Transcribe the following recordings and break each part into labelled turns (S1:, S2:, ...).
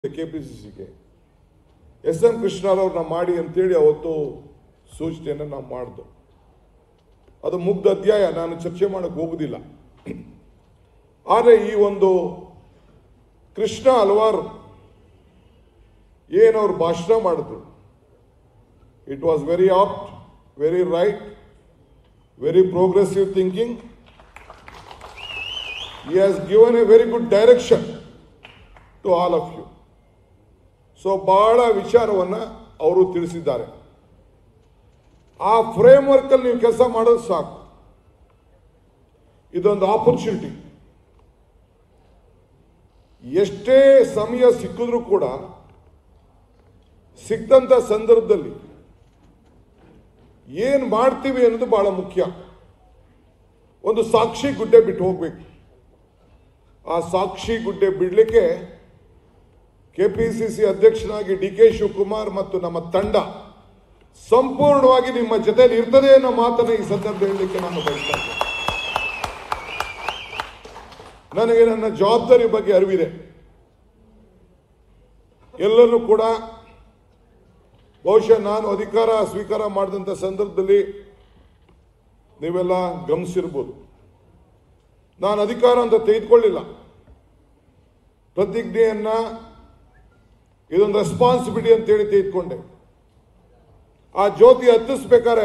S1: K P C ಸಿಗೆ S M ಕೃಷ್ಣರವ್ರನ್ನ ಮಾಡಿ ಅಂತೇಳಿ ಅವತ್ತು ಸೂಚನೆಯನ್ನು ನಾವು ಮಾಡ್ದು ಅದು ಮುಗ್ಧ ಅಧ್ಯಾಯ ನಾನು ಚರ್ಚೆ ಮಾಡಕ್ಕೆ ಹೋಗುದಿಲ್ಲ ಆದರೆ ಈ ಒಂದು ಕೃಷ್ಣ ಹಲವಾರು ಏನವ್ರು ಭಾಷಣ ಮಾಡಿದ್ರು it was very apt very right very progressive thinking he has given a very good direction to all of you. So ಬಹಳ ವಿಚಾರವನ್ನ ಅವರು ತಿಳಿಸಿದ್ದಾರೆ ಆ ಫ್ರೇಮ್ವರ್ಕ್ ಅಲ್ಲಿ ನೀವು ಕೆಲಸ ಮಾಡೋದು ಸಾಕು ಇದೊಂದು ಆಪರ್ಚುನಿಟಿ ಎಷ್ಟೇ ಸಮಯ ಸಿಕ್ಕಿದ್ರೂ ಕೂಡ ಸಿಕ್ಕಂತ ಸಂದರ್ಭದಲ್ಲಿ ಏನ್ ಮಾಡ್ತೀವಿ ಅನ್ನೋದು ಬಹಳ ಮುಖ್ಯ ಒಂದು ಸಾಕ್ಷಿ ಗುಡ್ಡೆ ಬಿಟ್ಟು ಹೋಗ್ಬೇಕು ಆ ಸಾಕ್ಷಿ ಗುಡ್ಡೆ ಬಿಡಲಿಕ್ಕೆ ಕೆಪಿಸಿಸಿ ಅಧ್ಯಕ್ಷನಾಗಿ ಡಿ ಕೆ ಶಿವಕುಮಾರ್ ಮತ್ತು ನಮ್ಮ ತಂಡ ಸಂಪೂರ್ಣವಾಗಿ ನಿಮ್ಮ ಜೊತೆಯಲ್ಲಿ ಇರ್ತದೆ ಅನ್ನೋ ಮಾತನ್ನ ಈ ಸಂದರ್ಭ ಹೇಳಲಿಕ್ಕೆ ನಾನು ಬಯಸ್ತಾ ಇದ್ದೇನೆ ನನಗೆ ನನ್ನ ಜವಾಬ್ದಾರಿ ಬಗ್ಗೆ ಅರಿವಿದೆ ಎಲ್ಲರೂ ಕೂಡ ಬಹುಶಃ ನಾನು ಅಧಿಕಾರ ಸ್ವೀಕಾರ ಮಾಡಿದಂಥ ಸಂದರ್ಭದಲ್ಲಿ ನೀವೆಲ್ಲ ಗಮನಿಸಿರ್ಬೋದು ನಾನು ಅಧಿಕಾರ ಅಂತ ತೆಗೆದುಕೊಳ್ಳಿಲ್ಲ ಪ್ರತಿಜ್ಞೆಯನ್ನ ಇದೊಂದು ರೆಸ್ಪಾನ್ಸಿಬಿಲಿಟಿ ಅಂತೇಳಿ ತೆಗೆದುಕೊಂಡೆ ಆ ಜ್ಯೋತಿ ಹತ್ತಿಸ್ಬೇಕಾದ್ರೆ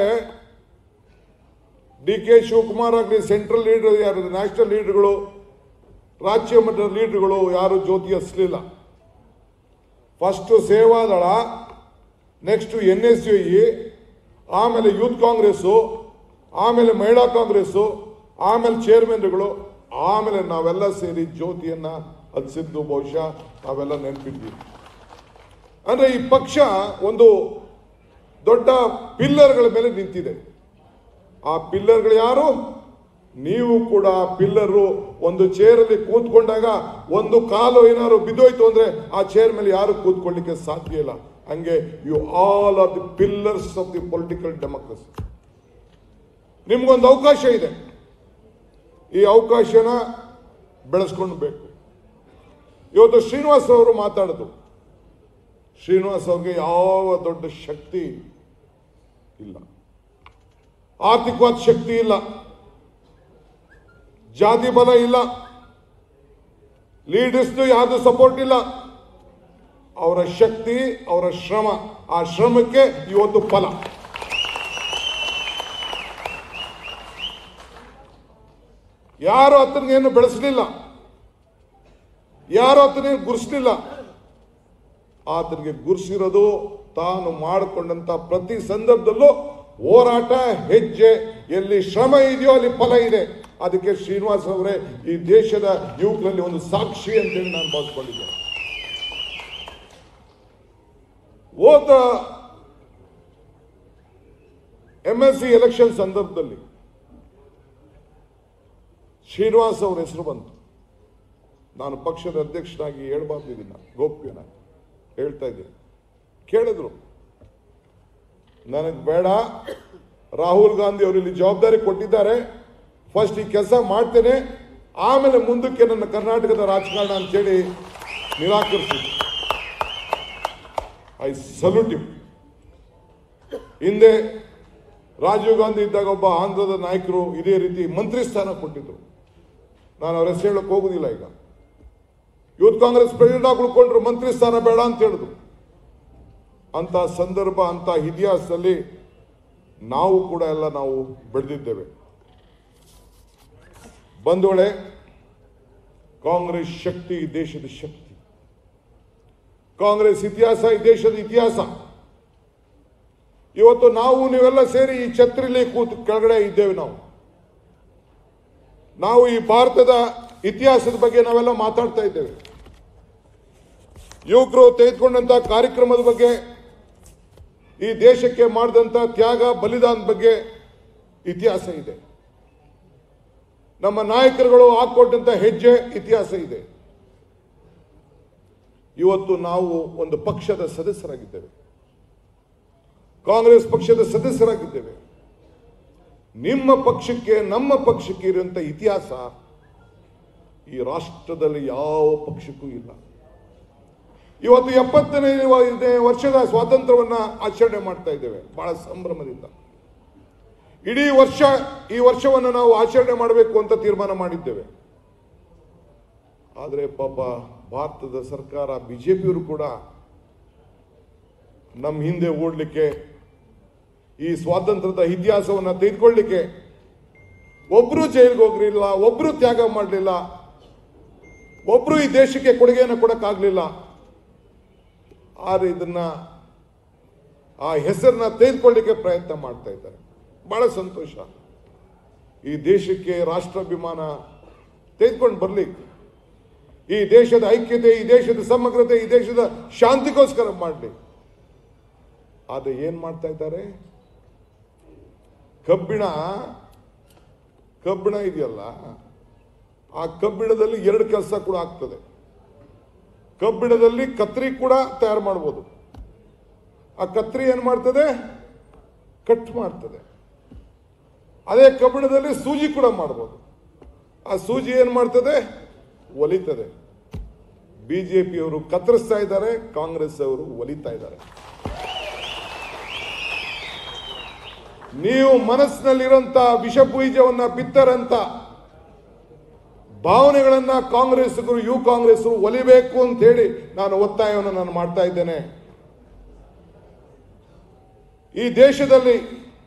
S1: ಡಿ ಕೆ ಶಿವಕುಮಾರ್ ಆಗಲಿ ಸೆಂಟ್ರಲ್ ಲೀಡರ್ ಯಾರು ನ್ಯಾಷನಲ್ ಲೀಡರ್ಗಳು ರಾಜ್ಯ ಮಟ್ಟದ ಲೀಡರ್ಗಳು ಯಾರು ಜ್ಯೋತಿ ಹಚ್ಚಲಿಲ್ಲ first Sevadal next N S U ಆಮೇಲೆ ಯೂತ್ ಕಾಂಗ್ರೆಸ್ಸು ಆಮೇಲೆ ಮಹಿಳಾ ಕಾಂಗ್ರೆಸ್ಸು ಆಮೇಲೆ ಚೇರ್ಮನ್ಗಳು ಆಮೇಲೆ ನಾವೆಲ್ಲ ಸೇರಿ ಜ್ಯೋತಿಯನ್ನ ಹಚ್ಚಿದ್ದು ಬಹುಶಃ ನಾವೆಲ್ಲ ನೆನಪಿದ್ದೀವಿ ಅಂದ್ರೆ ಈ ಪಕ್ಷ ಒಂದು ದೊಡ್ಡ ಪಿಲ್ಲರ್ಗಳ ಮೇಲೆ ನಿಂತಿದೆ ಆ ಪಿಲ್ಲರ್ಗಳು ಯಾರು ನೀವು ಕೂಡ ಪಿಲ್ಲರು ಒಂದು ಚೇರಲ್ಲಿ ಕೂತ್ಕೊಂಡಾಗ ಒಂದು ಕಾಲು ಏನಾದ್ರು ಬಿದ್ದೋಯ್ತು ಅಂದ್ರೆ ಆ ಚೇರ್ ಮೇಲೆ ಯಾರು ಕೂತ್ಕೊಳ್ಳಿಕ್ಕೆ ಸಾಧ್ಯ ಇಲ್ಲ ಹಂಗೆ you all are the pillars of the political democracy ನಿಮ್ಗೊಂದು ಅವಕಾಶ ಇದೆ ಈ ಅವಕಾಶನ ಬೆಳೆಸ್ಕೊಂಡು ಬೇಕು ಇವತ್ತು ಶ್ರೀನಿವಾಸ್ ಅವರು ಮಾತಾಡಿದ್ರು ಶ್ರೀನಿವಾಸ್ ಅವ್ರಿಗೆ ಯಾವ ದೊಡ್ಡ ಶಕ್ತಿ ಇಲ್ಲ ಆರ್ಥಿಕವಾದ ಶಕ್ತಿ ಇಲ್ಲ ಜಾತಿ ಬಲ ಇಲ್ಲ ಲೀಡರ್ಸ್ ಯಾವುದು ಸಪೋರ್ಟ್ ಇಲ್ಲ ಅವರ ಶಕ್ತಿ ಅವರ ಶ್ರಮ ಆ ಶ್ರಮಕ್ಕೆ ಇವತ್ತು ಫಲ ಯಾರು ಆತನಿಗೇನು ಬೆಳೆಸಲಿಲ್ಲ ಯಾರು ಆತನಿಗೆ ಗುರುಸಲಿಲ್ಲ ಆತನಿಗೆ ಗುರುಸಿರೋದು ತಾನು ಮಾಡಿಕೊಂಡಂತ ಪ್ರತಿ ಸಂದರ್ಭದಲ್ಲೂ ಹೋರಾಟ ಹೆಜ್ಜೆ ಎಲ್ಲಿ ಶ್ರಮ ಇದೆಯೋ ಅಲ್ಲಿ ಫಲ ಇದೆ ಅದಕ್ಕೆ ಶ್ರೀನಿವಾಸ್ ಅವರೇ ಈ ದೇಶದ ಯುವಕರಲ್ಲಿ ಒಂದು ಸಾಕ್ಷಿ ಅಂತೇಳಿ ನಾನು ಭಾವಿಸ್ಕೊಂಡಿದ್ದೆ ಹೋದ ಎಂ ಎಸ್ ಸಿ ಎಲೆಕ್ಷನ್ ಸಂದರ್ಭದಲ್ಲಿ ಶ್ರೀನಿವಾಸ್ ಅವ್ರ ಹೆಸರು ಬಂತು ನಾನು ಪಕ್ಷದ ಅಧ್ಯಕ್ಷನಾಗಿ ಹೇಳ್ಬಾರ್ದು ಇದನ್ನ ಗೋಪ್ಯನ ಹೇಳ್ತಾ ಇದ್ದೀನಿ ಕೇಳಿದ್ರು ನನಗೆ ಬೇಡ ರಾಹುಲ್ ಗಾಂಧಿ ಅವರು ಇಲ್ಲಿ ಜವಾಬ್ದಾರಿ ಕೊಟ್ಟಿದ್ದಾರೆ ಫಸ್ಟ್ ಈ ಕೆಲಸ ಮಾಡ್ತೇನೆ ಆಮೇಲೆ ಮುಂದಕ್ಕೆ ನನ್ನ ಕರ್ನಾಟಕದ ರಾಜಕಾರಣ ಅಂತೇಳಿ ನಿರಾಕರಿಸಿದ್ರು ಐ ಸಲ್ಯೂಟ್ ಯು ಹಿಂದೆ ರಾಜೀವ್ ಗಾಂಧಿ ಇದ್ದಾಗ ಒಬ್ಬ ಆಂಧ್ರದ ನಾಯಕರು ಇದೇ ರೀತಿ ಮಂತ್ರಿ ಸ್ಥಾನ ಕೊಟ್ಟಿದ್ರು ನಾನು ಅವ್ರ ಹೆಸರು ಹೇಳಕ್ ಹೋಗುದಿಲ್ಲ ಈಗ ಯೂತ್ ಕಾಂಗ್ರೆಸ್ ಪ್ರೆಸಿಡೆಂಟ್ ಆಗಿ ಉಳ್ಕೊಂಡ್ರು ಮಂತ್ರಿ ಸ್ಥಾನ ಬೇಡ ಅಂತ ಹೇಳಿದ್ರು ಅಂತ ಸಂದರ್ಭ ಅಂತ ಇತಿಹಾಸದಲ್ಲಿ ನಾವು ಕೂಡ ಎಲ್ಲ ನಾವು ಬೆಳೆದಿದ್ದೇವೆ ಬಂದೋಳೆ ಕಾಂಗ್ರೆಸ್ ಶಕ್ತಿ ಈ ದೇಶದ ಶಕ್ತಿ ಕಾಂಗ್ರೆಸ್ ಇತಿಹಾಸ ಈ ದೇಶದ ಇತಿಹಾಸ ಇವತ್ತು ನಾವು ನೀವೆಲ್ಲ ಸೇರಿ ಈ ಛತ್ರಿಲಿ ಕೂತು ಕೆಳಗಡೆ ಇದ್ದೇವೆ ನಾವು ನಾವು ಈ ಭಾರತದ ಇತಿಹಾಸದ ಬಗ್ಗೆ ನಾವೆಲ್ಲ ಮಾತಾಡ್ತಾ ಇದ್ದೇವೆ ಯುವಕರು ತೆಗೆದುಕೊಂಡಂತ ಕಾರ್ಯಕ್ರಮದ ಬಗ್ಗೆ ಈ ದೇಶಕ್ಕೆ ಮಾಡಿದಂತ ತ್ಯಾಗ ಬಲಿದಾನದ ಬಗ್ಗೆ ಇತಿಹಾಸ ಇದೆ ನಮ್ಮ ನಾಯಕರುಗಳು ಹಾಕೊಟ್ಟಂತ ಹೆಜ್ಜೆ ಇತಿಹಾಸ ಇದೆ ಇವತ್ತು ನಾವು ಒಂದು ಪಕ್ಷದ ಸದಸ್ಯರಾಗಿದ್ದೇವೆ ಕಾಂಗ್ರೆಸ್ ಪಕ್ಷದ ಸದಸ್ಯರಾಗಿದ್ದೇವೆ ನಿಮ್ಮ ಪಕ್ಷಕ್ಕೆ ನಮ್ಮ ಪಕ್ಷಕ್ಕೆ ಇರುವಂತ ಇತಿಹಾಸ ಈ ರಾಷ್ಟ್ರದಲ್ಲಿ ಯಾವ ಪಕ್ಷಕ್ಕೂ ಇಲ್ಲ ಇವತ್ತು ಎಪ್ಪತ್ತನೇ ವರ್ಷದ ಸ್ವಾತಂತ್ರ್ಯವನ್ನ ಆಚರಣೆ ಮಾಡ್ತಾ ಇದ್ದೇವೆ ಬಹಳ ಸಂಭ್ರಮದಿಂದ ಇಡೀ ವರ್ಷ ಈ ವರ್ಷವನ್ನು ನಾವು ಆಚರಣೆ ಮಾಡಬೇಕು ಅಂತ ತೀರ್ಮಾನ ಮಾಡಿದ್ದೇವೆ ಆದರೆ ಪಾಪ ಭಾರತದ ಸರ್ಕಾರ ಬಿಜೆಪಿಯವರು ಕೂಡ ನಮ್ಮ ಹಿಂದೆ ಓಡಲಿಕ್ಕೆ ಈ ಸ್ವಾತಂತ್ರ್ಯದ ಇತಿಹಾಸವನ್ನು ತೆಗೆದುಕೊಳ್ಳಿಕ್ಕೆ ಒಬ್ರು ಜೈಲಿಗೆ ಹೋಗ್ಲಿಲ್ಲ ಒಬ್ರು ತ್ಯಾಗ ಮಾಡಲಿಲ್ಲ ಒಬ್ರು ಈ ದೇಶಕ್ಕೆ ಕೊಡುಗೆಯನ್ನು ಕೊಡಕ್ಕಾಗ್ಲಿಲ್ಲ ಆದ್ರೆ ಇದನ್ನ ಆ ಹೆಸರನ್ನ ತೆಗೆದುಕೊಳ್ಳಿಕ್ಕೆ ಪ್ರಯತ್ನ ಮಾಡ್ತಾ ಇದ್ದಾರೆ ಬಹಳ ಸಂತೋಷ ಈ ದೇಶಕ್ಕೆ ರಾಷ್ಟ್ರಾಭಿಮಾನ ತೆಗೆದುಕೊಂಡು ಬರ್ಲಿ ಈ ದೇಶದ ಐಕ್ಯತೆ ಈ ದೇಶದ ಸಮಗ್ರತೆ ಈ ದೇಶದ ಶಾಂತಿಗೋಸ್ಕರ ಮಾಡಲಿ ಆದ್ರೆ ಏನ್ ಮಾಡ್ತಾ ಇದ್ದಾರೆ ಕಬ್ಬಿಣ ಕಬ್ಬಿಣ ಇದೆಯಲ್ಲ ಆ ಕಬ್ಬಿಣದಲ್ಲಿ ಎರಡು ಕೆಲಸ ಕೂಡ ಆಗ್ತದೆ ಕಬ್ಬಿಣದಲ್ಲಿ ಕತ್ರಿ ಕೂಡ ತಯಾರು ಮಾಡ್ಬೋದು ಆ ಕತ್ರಿ ಏನ್ ಮಾಡ್ತದೆ ಕಟ್ ಮಾಡ್ತದೆ ಅದೇ ಕಬ್ಬಿಣದಲ್ಲಿ ಸೂಜಿ ಕೂಡ ಮಾಡ್ಬೋದು ಆ ಸೂಜಿ ಏನ್ ಮಾಡ್ತದೆ ಒಲಿತದೆ ಬಿಜೆಪಿಯವರು ಕತ್ತರಿಸ್ತಾ ಇದ್ದಾರೆ ಕಾಂಗ್ರೆಸ್ ಅವರು ಒಲಿತಾ ಇದ್ದಾರೆ ನೀವು ಮನಸ್ಸಿನಲ್ಲಿರೋಂಥ ವಿಷ ಬೀಜವನ್ನ ಬಿತ್ತರಂತ ಭಾವನೆಗಳನ್ನ ಕಾಂಗ್ರೆಸ್ಗರು ಯು ಕಾಂಗ್ರೆಸ್ ಒಲಿಬೇಕು ಅಂತ ಹೇಳಿ ನಾನು ಒತ್ತಾಯವನ್ನು ನಾನು ಮಾಡ್ತಾ ಇದ್ದೇನೆ ಈ ದೇಶದಲ್ಲಿ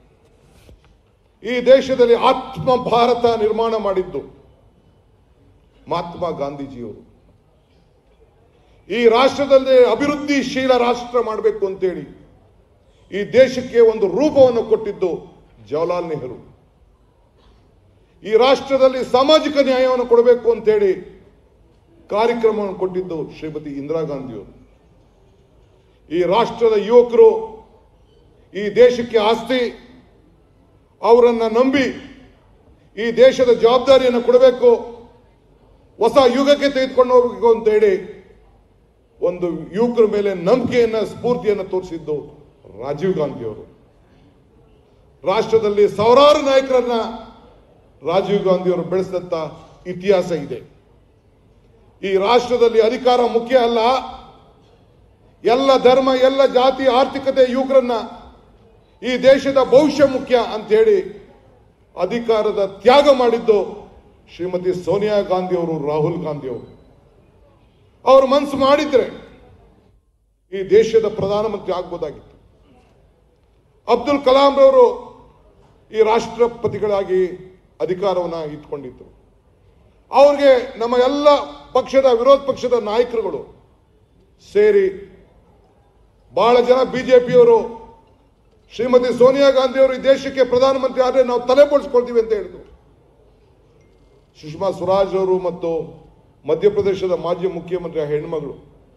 S1: ಈ ದೇಶದಲ್ಲಿ ಆತ್ಮ ಭಾರತ ನಿರ್ಮಾಣ ಮಾಡಿದ್ದು ಮಹಾತ್ಮ ಗಾಂಧೀಜಿಯವರು ಈ ರಾಷ್ಟ್ರದಲ್ಲಿ ಅಭಿವೃದ್ಧಿಶೀಲ ರಾಷ್ಟ್ರ ಮಾಡಬೇಕು ಅಂತೇಳಿ ಈ ದೇಶಕ್ಕೆ ಒಂದು ರೂಪವನ್ನು ಕೊಟ್ಟಿದ್ದು ಜವಾಹರ್ಲಾಲ್ ನೆಹರು ಈ ರಾಷ್ಟ್ರದಲ್ಲಿ ಸಾಮಾಜಿಕ ನ್ಯಾಯವನ್ನು ಕೊಡಬೇಕು ಅಂತೇಳಿ ಕಾರ್ಯಕ್ರಮವನ್ನು ಕೊಟ್ಟಿದ್ದು ಶ್ರೀಮತಿ ಇಂದಿರಾ ಗಾಂಧಿಯವರು ಈ ರಾಷ್ಟ್ರದ ಯುವಕರು ಈ ದೇಶಕ್ಕೆ ಆಸ್ತಿ ಅವರನ್ನ ನಂಬಿ ಈ ದೇಶದ ಜವಾಬ್ದಾರಿಯನ್ನು ಕೊಡಬೇಕು ಹೊಸ ಯುಗಕ್ಕೆ ತೆಗೆದುಕೊಂಡು ಹೋಗಬೇಕು ಅಂತ ಹೇಳಿ ಒಂದು ಯುವಕರ ಮೇಲೆ ನಂಬಿಕೆಯನ್ನ ಸ್ಫೂರ್ತಿಯನ್ನು ತೋರಿಸಿದ್ದು ರಾಜೀವ್ ಗಾಂಧಿ ಅವರು ರಾಷ್ಟ್ರದಲ್ಲಿ ಸಾವಿರಾರು ನಾಯಕರನ್ನ ರಾಜೀವ್ ಗಾಂಧಿ ಅವರು ಬೆಳೆಸಿದಂತ ಇತಿಹಾಸ ಇದೆ ಈ ರಾಷ್ಟ್ರದಲ್ಲಿ ಅಧಿಕಾರ ಮುಖ್ಯ ಅಲ್ಲ ಎಲ್ಲ ಧರ್ಮ ಎಲ್ಲ ಜಾತಿ ಆರ್ಥಿಕತೆ ಯುವಕರನ್ನ ಈ ದೇಶದ ಭವಿಷ್ಯ ಮುಖ್ಯ ಅಂತ ಹೇಳಿ ಅಧಿಕಾರದ ತ್ಯಾಗ ಮಾಡಿದ್ದು ಶ್ರೀಮತಿ ಸೋನಿಯಾ ಗಾಂಧಿ ಅವರು ರಾಹುಲ್ ಗಾಂಧಿ ಅವರು ಅವರು ಮನಸ್ಸು ಮಾಡಿದ್ರೆ ಈ ದೇಶದ ಪ್ರಧಾನಮಂತ್ರಿ ಆಗ್ಬೋದಾಗಿತ್ತು ಅಬ್ದುಲ್ ಕಲಾಂ ರವರು ಈ ರಾಷ್ಟ್ರಪತಿಗಳಾಗಿ ಅಧಿಕಾರವನ್ನ ಇಟ್ಕೊಂಡಿದ್ರು ಅವ್ರಿಗೆ ನಮ್ಮ ಎಲ್ಲ ಪಕ್ಷದ ವಿರೋಧ ಪಕ್ಷದ ನಾಯಕರುಗಳು ಸೇರಿ ಬಹಳ ಜನ ಬಿಜೆಪಿಯವರು ಶ್ರೀಮತಿ ಸೋನಿಯಾ ಗಾಂಧಿ ಅವರು ಈ ದೇಶಕ್ಕೆ ಪ್ರಧಾನಮಂತ್ರಿ ಆದ್ರೆ ನಾವು ತಲೆ ಬೋಳ್ಸ್ಕೊಳ್ತೀವಿ ಅಂತ ಹೇಳಿದ್ರು ಸುಷ್ಮಾ ಸ್ವರಾಜ್ ಅವರು ಮತ್ತು ಮಧ್ಯಪ್ರದೇಶದ ಮಾಜಿ ಮುಖ್ಯಮಂತ್ರಿ ಹೆಣ್ಮಗಳು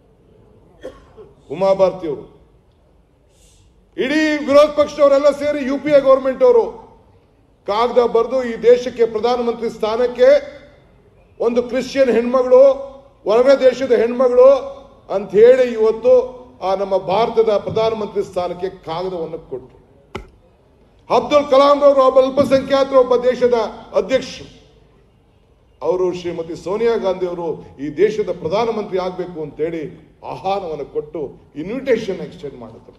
S1: ಉಮಾ ಭಾರತಿ ಅವರು ಇಡೀ ವಿರೋಧ ಪಕ್ಷದವರೆಲ್ಲ ಸೇರಿ ಯು ಪಿ ಎ ಗೌರ್ಮೆಂಟ್ ಅವರು ಕಾಗದ ಬರೆದು ಈ ದೇಶಕ್ಕೆ ಪ್ರಧಾನಮಂತ್ರಿ ಸ್ಥಾನಕ್ಕೆ ಒಂದು ಕ್ರಿಶ್ಚಿಯನ್ ಹೆಣ್ಮಗಳು ಹೊರಗಡೆ ದೇಶದ ಹೆಣ್ಮಗಳು ಅಂತ ಹೇಳಿ ಇವತ್ತು ಆ ನಮ್ಮ ಭಾರತದ ಪ್ರಧಾನಮಂತ್ರಿ ಸ್ಥಾನಕ್ಕೆ ಕಾಗದವನ್ನು ಕೊಟ್ಟರು ಅಬ್ದುಲ್ ಕಲಾಂ ಅವರು ಒಬ್ಬ ಅಲ್ಪಸಂಖ್ಯಾತರು ಒಬ್ಬ ದೇಶದ ಅಧ್ಯಕ್ಷರು ಅವರು ಶ್ರೀಮತಿ ಸೋನಿಯಾ ಗಾಂಧಿ ಅವರು ಈ ದೇಶದ ಪ್ರಧಾನಮಂತ್ರಿ ಆಗಬೇಕು ಅಂತೇಳಿ ಆಹ್ವಾನವನ್ನು ಕೊಟ್ಟು ಇನ್ವಿಟೇಷನ್ ಎಕ್ಸ್ಟೆಂಡ್ ಮಾಡಿದ್ರು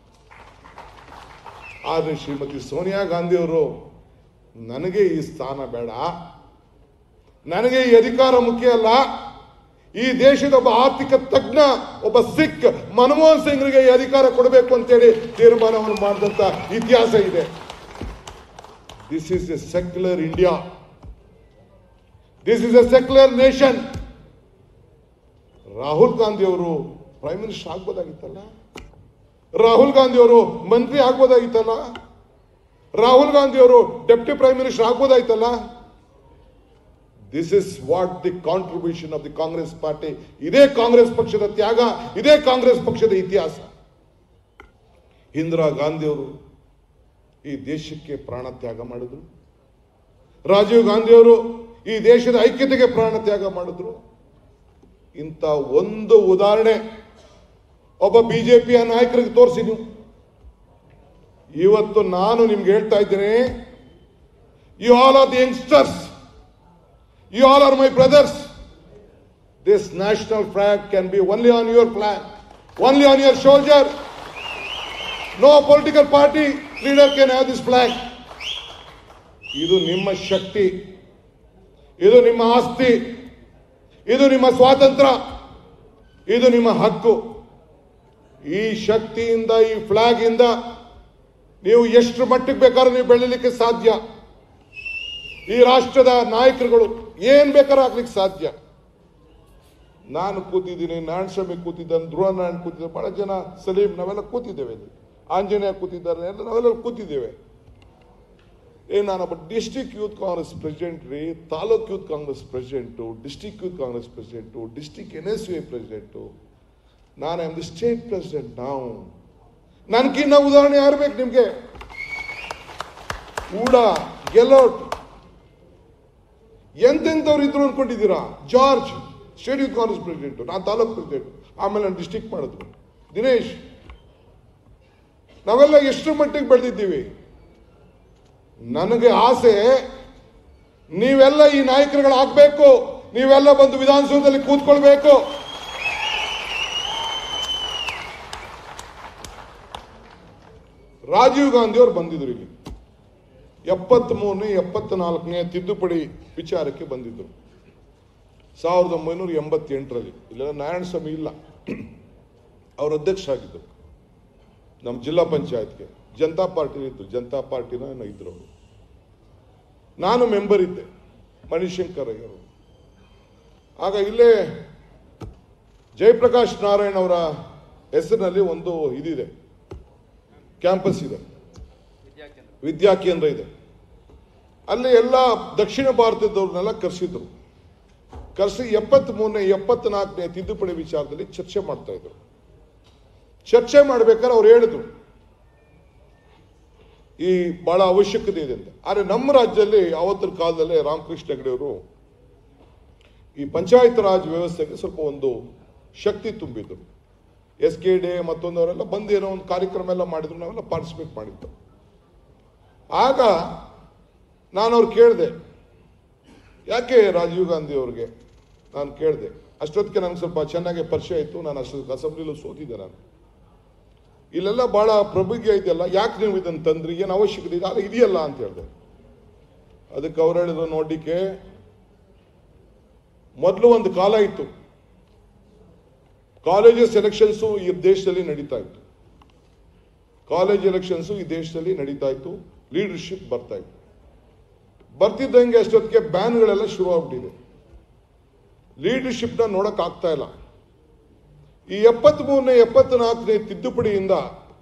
S1: ಆದರೆ ಶ್ರೀಮತಿ ಸೋನಿಯಾ ಗಾಂಧಿ ಅವರು ನನಗೆ ಈ ಸ್ಥಾನ ಬೇಡ ನನಗೆ ಈ ಅಧಿಕಾರ ಮುಖ್ಯ ಅಲ್ಲ ಈ ದೇಶದ ಒಬ್ಬ ಆರ್ಥಿಕ ತಜ್ಞ ಒಬ್ಬ ಸಿಖ್ ಮನಮೋಹನ್ ಸಿಂಗ್ರಿಗೆ ಈ ಅಧಿಕಾರ ಕೊಡಬೇಕು ಅಂತೇಳಿ ತೀರ್ಮಾನವನ್ನು ಮಾಡಿದಂತ ಇತಿಹಾಸ ಇದೆ this is a secular India this is a secular nation Rahul Gandhi ಅವರು ಪ್ರೈಮ್ ಮಿನಿಸ್ಟರ್ ಆಗ್ಬೋದಾಗಿತ್ತಲ್ಲ ರಾಹುಲ್ ಗಾಂಧಿ ಅವರು ಮಂತ್ರಿ ಆಗ್ಬೋದಾಗಿತ್ತಲ್ಲ ರಾಹುಲ್ ಗಾಂಧಿ ಅವರು ಡೆಪ್ಟಿ ಪ್ರೈಮ್ ಮಿನಿಸ್ಟರ್ ಆಗ್ಬೋದಾಯ್ತಲ್ಲ this is what the contribution of the Congress party ಇದೇ ಕಾಂಗ್ರೆಸ್ ಪಕ್ಷದ ತ್ಯಾಗ ಇದೇ ಕಾಂಗ್ರೆಸ್ ಪಕ್ಷದ ಇತಿಹಾಸ ಇಂದಿರಾ ಗಾಂಧಿ ಅವರು ಈ ದೇಶಕ್ಕೆ ಪ್ರಾಣ ತ್ಯಾಗ ಮಾಡಿದ್ರು ರಾಜೀವ್ ಗಾಂಧಿ ಅವರು ಈ ದೇಶದ ಐಕ್ಯತೆಗೆ ಪ್ರಾಣ ತ್ಯಾಗ ಮಾಡಿದ್ರು ಇಂಥ ಒಂದು ಉದಾಹರಣೆ ಒಬ್ಬ ಬಿಜೆಪಿಯ ನಾಯಕರಿಗೆ ತೋರಿಸಿ ನೀವು ಇವತ್ತು ನಾನು ನಿಮ್ಗೆ ಹೇಳ್ತಾ ಇದ್ದೀನಿ you all are the youngsters you all are my brothers this national flag can be only on your flag only on your shoulder no political party leader can have this flag ಇದು ನಿಮ್ಮ ಶಕ್ತಿ ಇದು ನಿಮ್ಮ ಆಸ್ತಿ ಇದು ನಿಮ್ಮ ಸ್ವಾತಂತ್ರ್ಯ ಇದು ನಿಮ್ಮ ಹಕ್ಕು ಈ ಶಕ್ತಿಯಿಂದ ಈ ಫ್ಲಾಗ್ ಇಂದ ನೀವು ಎಷ್ಟು ಮಟ್ಟಿಗೆ ಬೇಕಾದ್ರೂ ನೀವು ಬೆಳಿಲಿಕ್ಕೆ ಸಾಧ್ಯ ಈ ರಾಷ್ಟ್ರದ ನಾಯಕರುಗಳು ಏನ್ ಬೇಕಾದ್ರೂ ಆಗ್ಲಿಕ್ಕೆ ಸಾಧ್ಯ ನಾನು ಕೂತಿದ್ದೀನಿ ನಾರಾಯಣ ಸ್ವಾಮಿ ಕೂತಿದ್ದಾನೆ ಧ್ರುವ ನಾರಾಯಣ್ ಕೂತಿದ್ದಾರೆ ಬಹಳ ಜನ ಸಲೀಂ ನಾವೆಲ್ಲ ಕೂತಿದ್ದೇವೆ ಇಲ್ಲಿ ಆಂಜನೇಯ ಕೂತಿದ್ದಾರೆ ಎಲ್ಲ ನಾವೆಲ್ಲ ಕೂತಿದ್ದೇವೆ ಏ ನಾನೊಬ್ಬ ಡಿಸ್ಟಿಕ್ ಯೂತ್ ಕಾಂಗ್ರೆಸ್ ಪ್ರೆಸಿಡೆಂಟ್ ರೀ taluk youth Congress president district youth Congress president district N S U president ನಾನು ಆಮ್ ದಿ ಸ್ಟೇಟ್ ಪ್ರೆಸಿಡೆಂಟ್ ನಾವು ನನ್ಗಿನ್ನ ಉದಾಹರಣೆ ಯಾರು ಬೇಕು ನಿಮ್ಗೆ ಊಡ ಗೆಲೋಟ್ ಎಂತೆಂಥವ್ರು ಇದ್ರು ಅನ್ಕೊಂಡಿದ್ದೀರಾ George state youth Congress president ನಾನು ತಾಲೂಕ್ ಪ್ರೆಸಿಡೆಂಟ್ ಆಮೇಲೆ ನಾನು ಡಿಸ್ಟಿಕ್ ಮಾಡಿದ್ರು ದಿನೇಶ್ ನಾವೆಲ್ಲ ಎಷ್ಟು ಮಟ್ಟಿಗೆ ಬೆಳೆದಿದ್ದೀವಿ ನನಗೆ ಆಸೆ ನೀವೆಲ್ಲ ಈ ನಾಯಕರುಗಳಾಗಬೇಕು ನೀವೆಲ್ಲ ಬಂದು ವಿಧಾನಸೌಧದಲ್ಲಿ ಕೂತ್ಕೊಳ್ಬೇಕು ರಾಜೀವ್ ಗಾಂಧಿ ಅವರು ಬಂದಿದ್ರು ಇಲ್ಲಿ ಎಪ್ಪತ್ತ್ ಮೂರನೇ ಎಪ್ಪತ್ತ ನಾಲ್ಕನೇ ತಿದ್ದುಪಡಿ ವಿಚಾರಕ್ಕೆ ಬಂದಿದ್ದರು ಸಾವಿರದ ಒಂಬೈನೂರ ಎಂಬತ್ತೆಂಟರಲ್ಲಿ ಇಲ್ಲ ನಾರಾಯಣ ಸ್ವಾಮಿ ಇಲ್ಲ ಅವ್ರ ಅಧ್ಯಕ್ಷ ಆಗಿದ್ದರು ನಮ್ಮ ಜಿಲ್ಲಾ ಪಂಚಾಯತ್ಗೆ ಜನತಾ ಪಾರ್ಟಿ ಇತ್ತು ಜನತಾ ಪಾರ್ಟಿನ ಏನೋ ಇದ್ರು ಅವರು ನಾನು ಮೆಂಬರ್ ಇದ್ದೆ ಮಣಿಶಂಕರ್ ಅಯ್ಯರು ಆಗ ಇಲ್ಲೇ ಜಯಪ್ರಕಾಶ್ ನಾರಾಯಣ್ ಅವರ ಹೆಸರಿನಲ್ಲಿ ಒಂದು ಇದಿದೆ ಕ್ಯಾಂಪಸ್ ಇದೆ ವಿದ್ಯಾ ಕೇಂದ್ರ ಇದೆ ಅಲ್ಲಿ ಎಲ್ಲ ದಕ್ಷಿಣ ಭಾರತದವ್ರನ್ನೆಲ್ಲ ಕರೆಸಿದ್ರು ಕರೆಸಿ ಎಪ್ಪತ್ತ್ ಮೂರನೇ ಎಪ್ಪತ್ನಾಲ್ಕನೇ ತಿದ್ದುಪಡಿ ವಿಚಾರದಲ್ಲಿ ಚರ್ಚೆ ಮಾಡ್ತಾ ಇದ್ರು ಚರ್ಚೆ ಮಾಡ್ಬೇಕಾದ್ರೆ ಅವ್ರು ಹೇಳಿದ್ರು ಈ ಬಹಳ ಅವಶ್ಯಕತೆ ಇದೆ ಅಂತ ಆದ್ರೆ ನಮ್ಮ ರಾಜ್ಯದಲ್ಲಿ ಅವತ್ತಿನ ಕಾಲದಲ್ಲೇ ರಾಮಕೃಷ್ಣ ಹೆಗಡೆಯವರು ಈ ಪಂಚಾಯತ್ ರಾಜ್ ವ್ಯವಸ್ಥೆಗೆ ಸ್ವಲ್ಪ ಒಂದು ಶಕ್ತಿ ತುಂಬಿದ್ರು ಎಸ್ ಕೆ ಡೆ ಮತ್ತೊಂದವರೆಲ್ಲ ಬಂದು ಏನೋ ಒಂದು ಕಾರ್ಯಕ್ರಮ ಎಲ್ಲ ಮಾಡಿದ್ರು ನಾವೆಲ್ಲ ಪಾರ್ಟಿಸಿಪೇಟ್ ಮಾಡಿದ್ದು ಆಗ ನಾನು ಅವ್ರು ಕೇಳಿದೆ ಯಾಕೆ ರಾಜೀವ್ ಗಾಂಧಿ ಅವ್ರಿಗೆ ನಾನು ಕೇಳಿದೆ ಅಷ್ಟೊತ್ತಿಗೆ ನನಗೆ ಸ್ವಲ್ಪ ಚೆನ್ನಾಗಿ ಪರಿಚಯ ಇತ್ತು ನಾನು ಅಷ್ಟೊತ್ತಿಗೆ ಅಸೆಂಬ್ಲಿಲೂ ಸೋತಿದ್ದೆ ನಾನು ಇಲ್ಲೆಲ್ಲ ಬಹಳ ಪ್ರಭುಗೆ ಇದೆಯಲ್ಲ ಯಾಕೆ ನೀವು ಇದನ್ನು ತಂದ್ರಿ ಏನು ಅವಶ್ಯಕತೆ ಇದೆ ಅಲ್ಲ ಇದೆಯಲ್ಲ ಅಂತ ಹೇಳಿದೆ ಅದಕ್ಕೆ ಅವ್ರು ಹೇಳಿದ್ರು ನೋಡ್ಲಿಕ್ಕೆ ಮೊದಲು ಒಂದು ಕಾಲ ಇತ್ತು ಕಾಲೇಜಸ್ ಎಲೆಕ್ಷನ್ಸು ಈ ದೇಶದಲ್ಲಿ ನಡೀತಾ ಇತ್ತು ಕಾಲೇಜ್ ಎಲೆಕ್ಷನ್ಸು ಈ ದೇಶದಲ್ಲಿ ನಡೀತಾ ಇತ್ತು ಲೀಡರ್ಶಿಪ್ ಬರ್ತಾ ಇತ್ತು ಬರ್ತಿದ್ದಂಗೆ ಅಷ್ಟೊತ್ತಿಗೆ ಬ್ಯಾನ್ಗಳೆಲ್ಲ ಶುರು ಆಗ್ಬಿಟ್ಟಿದೆ ಲೀಡರ್ಶಿಪ್ನ ನೋಡಕ್ ಆಗ್ತಾ ಇಲ್ಲ ಈ ಎಪ್ಪತ್ತ್ ಮೂರನೇ ಎಪ್ಪತ್ನಾಲ್ಕನೇ ತಿದ್ದುಪಡಿಯಿಂದ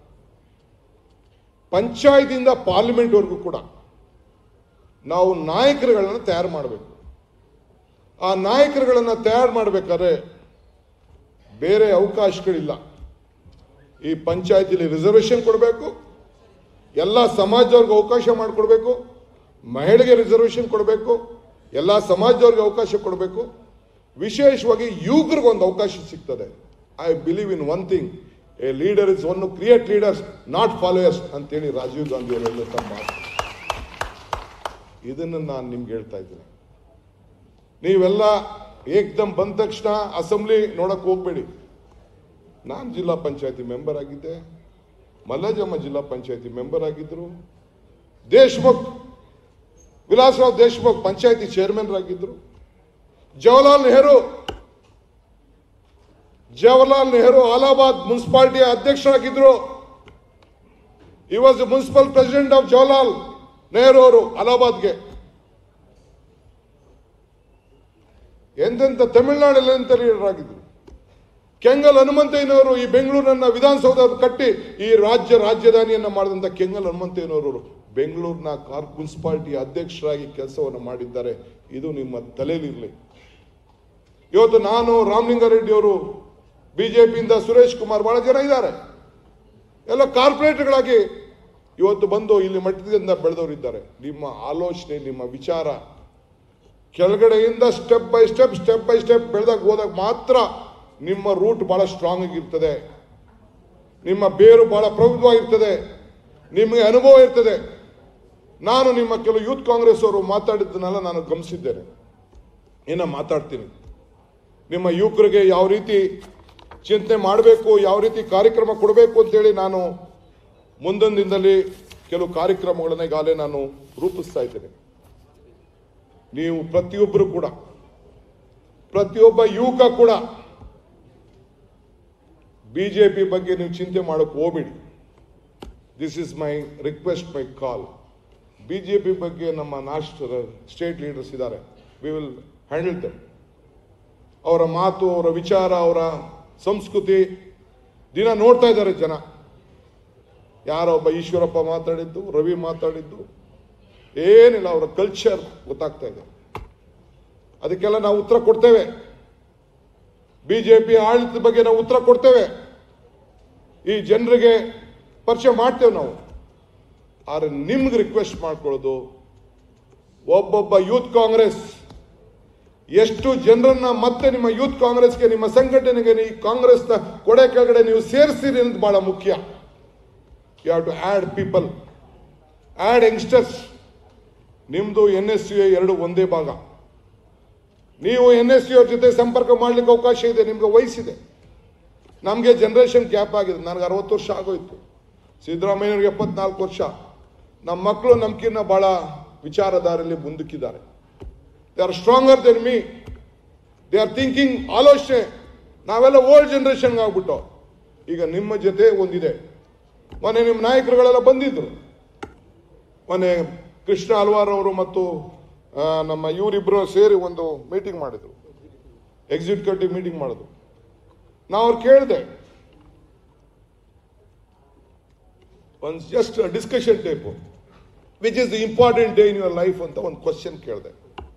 S1: ಪಂಚಾಯತಿಂದ ಪಾರ್ಲಿಮೆಂಟ್ವರೆಗೂ ಕೂಡ ನಾವು ನಾಯಕರುಗಳನ್ನು ತಯಾರು ಮಾಡಬೇಕು ಆ ನಾಯಕರುಗಳನ್ನು ತಯಾರು ಮಾಡಬೇಕಾದ್ರೆ ಬೇರೆ ಅವಕಾಶಗಳಿಲ್ಲ ಈ ಪಂಚಾಯತಿಲಿ ರಿಸರ್ವೇಶನ್ ಕೊಡಬೇಕು ಎಲ್ಲ ಸಮಾಜದವ್ರಿಗೆ ಅವಕಾಶ ಮಾಡಿಕೊಡ್ಬೇಕು ಮಹಿಳೆಗೆ ರಿಸರ್ವೇಶನ್ ಕೊಡಬೇಕು ಎಲ್ಲ ಸಮಾಜದವ್ರಿಗೆ ಅವಕಾಶ ಕೊಡಬೇಕು ವಿಶೇಷವಾಗಿ ಯುವಕರಿಗೆ ಒಂದು ಅವಕಾಶ ಸಿಗ್ತದೆ I believe in one thing a leader is one create leaders not followers ಅಂತೇಳಿ ರಾಜೀವ್ ಗಾಂಧಿ ಅವರು ಹೇಳಿದಂಥ ಮಾತು ಇದನ್ನು ನಾನು ನಿಮ್ಗೆ ಹೇಳ್ತಾ ಇದ್ದೀನಿ ನೀವೆಲ್ಲ ಏಕ್ದಮ್ ಬಂದ ತಕ್ಷಣ ಅಸೆಂಬ್ಲಿ ನೋಡಕ್ ಹೋಗ್ಬೇಡಿ ನಾನು ಜಿಲ್ಲಾ ಪಂಚಾಯತಿ ಮೆಂಬರ್ ಆಗಿದ್ದೆ ಮಲ್ಲಜಮ್ಮ ಜಿಲ್ಲಾ ಪಂಚಾಯತಿ ಮೆಂಬರ್ ಆಗಿದ್ರು ದೇಶ್ಮುಖ್ ವಿಲಾಸರಾವ್ ದೇಶ್ಮುಖ್ ಪಂಚಾಯತಿ ಚೇರ್ಮನ್ ಆಗಿದ್ರು ಜವಾಹರ್ಲಾಲ್ ನೆಹರು ಜವಾಹರ್ಲಾಲ್ ನೆಹರು ಅಲಹಾಬಾದ್ ಮುನ್ಸಿಪಾಲಿಟಿಯ ಅಧ್ಯಕ್ಷರಾಗಿದ್ರು he was municipal president of Jawaharlal Nehru ಅವರು ಅಲಹಾಬಾದ್ಗೆ ಎಂತೆಂಥ ತಮಿಳುನಾಡಲ್ಲಿ ಎಂತ ಲೀಡರ್ ಆಗಿದ್ರು ಕೆಂಗಲ್ ಹನುಮಂತಯ್ಯನವರು ಈ ಬೆಂಗಳೂರನ್ನ ವಿಧಾನಸೌಧ ಕಟ್ಟಿ ಈ ರಾಜ್ಯ ರಾಜಧಾನಿಯನ್ನ ಮಾಡಿದಂಥ ಕೆಂಗಲ್ ಹನುಮಂತಯ್ಯನವರು ಬೆಂಗಳೂರಿನ ಕಾರ್ ಮುನ್ಸಿಪಾಲಿಟಿ ಅಧ್ಯಕ್ಷರಾಗಿ ಕೆಲಸವನ್ನು ಮಾಡಿದ್ದಾರೆ ಇದು ನಿಮ್ಮ ತಲೆಯಲ್ಲಿರಲಿ ಇವತ್ತು ನಾನು ರಾಮಲಿಂಗಾರೆಡ್ಡಿ ಅವರು ಬಿಜೆಪಿಯಿಂದ ಸುರೇಶ್ ಕುಮಾರ್ ಬಹಳ ಜನ ಇದ್ದಾರೆ ಎಲ್ಲ ಕಾರ್ಪೊರೇಟ್ಗಳಾಗಿ ಇವತ್ತು ಬಂದು ಇಲ್ಲಿ ಮಟ್ಟದಿಂದ ಬೆಳೆದವರು ಇದ್ದಾರೆ ನಿಮ್ಮ ಆಲೋಚನೆ ನಿಮ್ಮ ವಿಚಾರ ಕೆಳಗಡೆಯಿಂದ step by step step by step ಬೆಳೆದಾಗ ಹೋದಾಗ ಮಾತ್ರ ನಿಮ್ಮ ರೂಟ್ ಬಹಳ ಸ್ಟ್ರಾಂಗ್ ಆಗಿರ್ತದೆ ನಿಮ್ಮ ಬೇರು ಬಹಳ ಪ್ರಬುದ್ಧವಾಗಿರ್ತದೆ ನಿಮಗೆ ಅನುಭವ ಇರ್ತದೆ ನಾನು ನಿಮ್ಮ ಕೆಲವು ಯೂತ್ ಕಾಂಗ್ರೆಸ್ ಅವರು ಮಾತಾಡಿದ್ದನ್ನೆಲ್ಲ ನಾನು ಗಮನಿಸಿದ್ದೇನೆ ಇನ್ನು ಮಾತಾಡ್ತೀನಿ ನಿಮ್ಮ ಯುವಕರಿಗೆ ಯಾವ ರೀತಿ ಚಿಂತನೆ ಮಾಡಬೇಕು ಯಾವ ರೀತಿ ಕಾರ್ಯಕ್ರಮ ಕೊಡಬೇಕು ಅಂತೇಳಿ ನಾನು ಮುಂದೊಂದು ದಿನದಲ್ಲಿ ಕೆಲವು ಕಾರ್ಯಕ್ರಮಗಳನ್ನ ಈಗಾಗಲೇ ನಾನು ರೂಪಿಸ್ತಾ ಇದ್ದೇನೆ ನೀವು ಪ್ರತಿಯೊಬ್ಬರು ಕೂಡ ಪ್ರತಿಯೊಬ್ಬ ಯುವಕ ಕೂಡ ಬಿಜೆಪಿ ಬಗ್ಗೆ ನೀವು ಚಿಂತೆ ಮಾಡೋಕೆ ಹೋಗ್ಬೇಡಿ this is my request my call BJP ಬಗ್ಗೆ ನಮ್ಮ ನಾಷ್ಟ ಸ್ಟೇಟ್ ಲೀಡರ್ಸ್ ಇದ್ದಾರೆ ವಿ ವಿಲ್ ಹ್ಯಾಂಡಲ್ ದಮ್ ಅವರ ಮಾತು ಅವರ ವಿಚಾರ ಅವರ ಸಂಸ್ಕೃತಿ ದಿನ ನೋಡ್ತಾ ಇದ್ದಾರೆ ಜನ ಯಾರೋ ಒಬ್ಬ ಈಶ್ವರಪ್ಪ ಮಾತಾಡಿದ್ದು ರವಿ ಮಾತಾಡಿದ್ದು ಏನಿಲ್ಲ ಅವರ ಕಲ್ಚರ್ ಗೊತ್ತಾಗ್ತಾ ಇದೆ ಅದಕ್ಕೆಲ್ಲ ನಾವು ಉತ್ತರ ಕೊಡ್ತೇವೆ ಬಿಜೆಪಿ ಆಡಳಿತದ ಬಗ್ಗೆ ನಾವು ಉತ್ತರ ಕೊಡ್ತೇವೆ ಈ ಜನರಿಗೆ ಪರಿಚಯ ಮಾಡ್ತೇವೆ ನಾವು ಆದ್ರೆ ನಿಮ್ಗೆ ರಿಕ್ವೆಸ್ಟ್ ಮಾಡ್ಕೊಳ್ಳೋದು ಒಬ್ಬೊಬ್ಬ ಯೂತ್ ಕಾಂಗ್ರೆಸ್ ಎಷ್ಟು ಜನರನ್ನ ಮತ್ತೆ ನಿಮ್ಮ ಯೂತ್ ಕಾಂಗ್ರೆಸ್ಗೆ ನಿಮ್ಮ ಸಂಘಟನೆಗೆ ಈ ಕಾಂಗ್ರೆಸ್ನ ಕೊಡೆ ಕೆಳಗಡೆ ನೀವು ಸೇರಿಸ್ತೀರಿ ಅನ್ನೋದು ಬಹಳ ಮುಖ್ಯ you have to add people add youngsters ನಿಮ್ದು ಎನ್ ಎಸ್ ಯು ಎರಡು ಒಂದೇ ಭಾಗ ನೀವು ಎನ್ ಎಸ್ ಯು ಅವ್ರ ಜೊತೆ ಸಂಪರ್ಕ ಮಾಡ್ಲಿಕ್ಕೆ ಅವಕಾಶ ಇದೆ ನಿಮ್ಗೆ ವಯಸ್ಸಿದೆ ನಮಗೆ ಜನರೇಷನ್ ಗ್ಯಾಪ್ ಆಗಿದೆ ನನಗೆ ಅರವತ್ತು ವರ್ಷ ಆಗೋಯ್ತು ಸಿದ್ದರಾಮಯ್ಯವ್ರಿಗೆ ಎಪ್ಪತ್ನಾಲ್ಕು ವರ್ಷ ನಮ್ಮ ಮಕ್ಕಳು ನಮ್ಕಿನ್ನ ಬಹಳ ವಿಚಾರಧಾರೆಯಲ್ಲಿ ಮುಂದಕ್ಕಿದ್ದಾರೆ they are stronger than me they are thinking ಆಲೋಚನೆ ನಾವೆಲ್ಲ ಓಲ್ಡ್ ಜನರೇಷನ್ಗೆ ಆಗ್ಬಿಟ್ಟು ಈಗ ನಿಮ್ಮ ಜೊತೆ ಒಂದಿದೆ ಮೊನ್ನೆ ನಿಮ್ಮ ನಾಯಕರುಗಳೆಲ್ಲ ಬಂದಿದ್ರು ಮೊನ್ನೆ ಕೃಷ್ಣ ಅಲ್ವಾರ್ ಅವರು ಮತ್ತು ಆ, ನಮ್ಮ ಇವರಿಬ್ಬರು ಸೇರಿ ಒಂದು ಮೀಟಿಂಗ್ ಮಾಡಿದ್ರು ಎಕ್ಸಿಕ್ಯೂಟಿವ್ ಮೀಟಿಂಗ್ ಮಾಡಿದ್ರು ನಾವು ಅವ್ರು ಕೇಳಿದೆ ಒಂದು just discussion type which is the important day in your life ಅಂತ ಒಂದು ಕ್ವಶನ್ ಕೇಳಿದೆ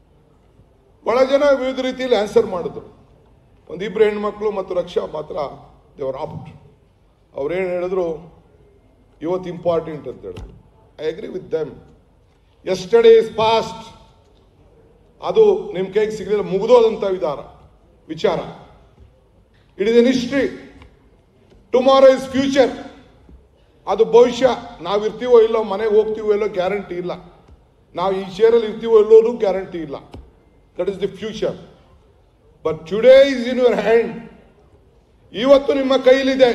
S1: ಬಹಳ ಜನ ವಿವಿಧ ರೀತಿಯಲ್ಲಿ ಆನ್ಸರ್ ಮಾಡಿದ್ರು ಒಂದಿಬ್ರು ಹೆಣ್ಮಕ್ಳು ಮತ್ತು ರಕ್ಷಾ ಮಾತ್ರ ದೇವರ್ ಆಪ್ಟ್ ಅವ್ರೇನು ಹೇಳಿದ್ರು ಇವತ್ತು ಇಂಪಾರ್ಟೆಂಟ್ ಅಂತ ಹೇಳಿದ್ರು I agree with them yesterday is past ಅದು ನಿಮ್ಮ ಕೈಗೆ ಸಿಗಲಿಲ್ಲ ಮುಗಿದೋದಂತ ವಿಧಾನ ವಿಚಾರ it is an history tomorrow is future ಅದು ಭವಿಷ್ಯ ನಾವು ಇರ್ತೀವೋ ಇಲ್ಲೋ ಮನೆಗೆ ಹೋಗ್ತೀವೋ ಇಲ್ಲೋ ಗ್ಯಾರಂಟಿ ಇಲ್ಲ ನಾವು ಈ ಚೇರಲ್ಲಿ ಇರ್ತೀವೋ ಇಲ್ಲೋದು ಗ್ಯಾರಂಟಿ ಇಲ್ಲ that is the future but today is in your hand ಇವತ್ತು ನಿಮ್ಮ ಕೈಲಿದೆ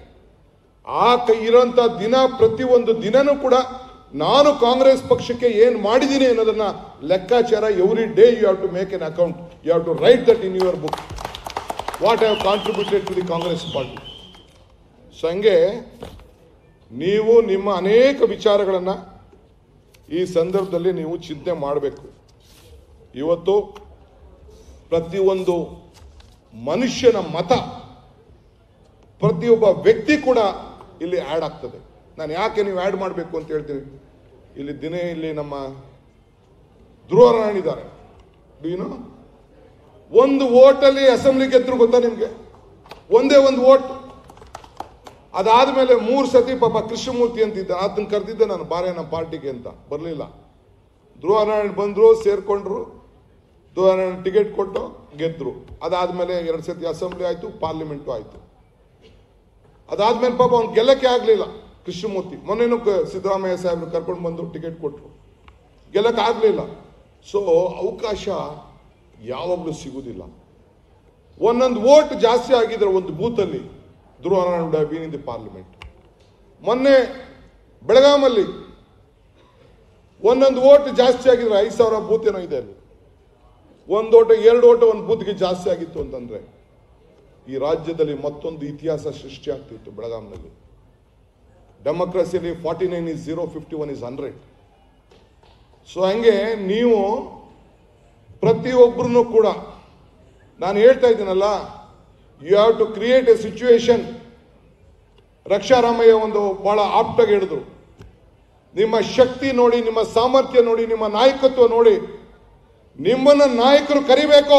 S1: ಆ ಕೈ ಇರೋಂಥ ದಿನ ಪ್ರತಿಯೊಂದು ದಿನನೂ ಕೂಡ ನಾನು ಕಾಂಗ್ರೆಸ್ ಪಕ್ಷಕ್ಕೆ ಏನು ಮಾಡಿದ್ದೀನಿ ಅನ್ನೋದನ್ನ ಲೆಕ್ಕಾಚಾರ every day you have to make an account you have to write that in your book what have contributed to the Congress party so ಹಂಗೆ ನೀವು ನಿಮ್ಮ ಅನೇಕ ವಿಚಾರಗಳನ್ನು ಈ ಸಂದರ್ಭದಲ್ಲಿ ನೀವು ಚಿಂತೆ ಮಾಡಬೇಕು ಇವತ್ತು ಪ್ರತಿಯೊಂದು ಮನುಷ್ಯನ ಮತ ಪ್ರತಿಯೊಬ್ಬ ವ್ಯಕ್ತಿ ಕೂಡ ಇಲ್ಲಿ ಆ್ಯಡ್ ಆಗ್ತದೆ ನಾನು ಯಾಕೆ ನೀವು ಆ್ಯಡ್ ಮಾಡಬೇಕು ಅಂತ ಹೇಳ್ತೀನಿ ಇಲ್ಲಿ ದಿನ ಇಲ್ಲಿ ನಮ್ಮ ಧ್ರುವರಾಣಿದ್ದಾರೆ ಡಿನೋ ಒಂದು ಓಟಲ್ಲಿ ಅಸೆಂಬ್ಲಿ ಗೆದ್ರು ಗೊತ್ತಾ ನಿಮಗೆ ಒಂದೇ ಒಂದು ಓಟ್ ಅದಾದ್ಮೇಲೆ ಮೂರು ಸತಿ ಪಾಪ ಕೃಷ್ಣಮೂರ್ತಿ ಅಂತ ಇದ್ದ ಅದನ್ನ ಕರೆದಿದ್ದೆ ನಾನು ಬಾರೆ ನಮ್ಮ ಪಾರ್ಟಿಗೆ ಅಂತ ಬರಲಿಲ್ಲ ಧ್ರುವನಾರಾಯಣ್ ಬಂದ್ರು ಸೇರ್ಕೊಂಡ್ರು ಧ್ರುವನಾರಾಯಣ್ ಟಿಕೆಟ್ ಕೊಟ್ಟು ಗೆದ್ರು ಅದಾದ್ಮೇಲೆ ಎರಡು ಸತಿ ಅಸೆಂಬ್ಲಿ ಆಯ್ತು ಪಾರ್ಲಿಮೆಂಟು ಆಯ್ತು ಅದಾದ್ಮೇಲೆ ಪಾಪ ಅವ್ನು ಗೆಲ್ಲಕ್ಕೆ ಆಗ್ಲಿಲ್ಲ ಕೃಷ್ಣಮೂರ್ತಿ ಮೊನ್ನೆನೂ ಕ- ಸಿದ್ದರಾಮಯ್ಯ ಸಾಹೇಬ್ರು ಕರ್ಕೊಂಡು ಬಂದು ಟಿಕೆಟ್ ಕೊಟ್ಟರು ಗೆಲ್ಲಕ್ಕೆ ಆಗ್ಲಿಲ್ಲ ಸೊ ಅವಕಾಶ ಯಾವಾಗಲೂ ಸಿಗುವುದಿಲ್ಲ ಒಂದೊಂದು ವೋಟ್ ಜಾಸ್ತಿ ಆಗಿದ್ರೆ ಒಂದು ಬೂತಲ್ಲಿ Dhruvanarayana would been in the parliament ಮೊನ್ನೆ ಬೆಳಗಾಮಲ್ಲಿ ಒಂದೊಂದು ಓಟ್ ಜಾಸ್ತಿ ಆಗಿದ್ರೆ ಐದು ಸಾವಿರ ಬೂತ್ ಏನೋ ಇದೆ ಅಲ್ಲಿ ಒಂದು ಓಟ ಎರಡು ಓಟ ಒಂದು ಬೂತ್ಗೆ ಜಾಸ್ತಿ ಆಗಿತ್ತು ಅಂತಂದ್ರೆ ಈ ರಾಜ್ಯದಲ್ಲಿ ಮತ್ತೊಂದು ಇತಿಹಾಸ ಸೃಷ್ಟಿ ಆಗ್ತಿತ್ತು ಬೆಳಗಾಂನಲ್ಲಿ ಡೆಮೋಕ್ರಸಿಯಲ್ಲಿ forty nine is zero fifty one is hundred so ಹಂಗೆ ನೀವು ಪ್ರತಿಯೊಬ್ಬರೂ ಕೂಡ ನಾನು ಹೇಳ್ತಾ ಇದ್ದೀನಲ್ಲ you have to create a situation Raksha Ramaiah ಒಂದು ಬಹಳ ಆಪ್ಟಾಗಿ ಹೇಳಿದ್ರು ನಿಮ್ಮ ಶಕ್ತಿ ನೋಡಿ ನಿಮ್ಮ ಸಾಮರ್ಥ್ಯ ನೋಡಿ ನಿಮ್ಮ ನಾಯಕತ್ವ ನೋಡಿ ನಿಮ್ಮನ್ನ ನಾಯಕರು ಕರಿಬೇಕು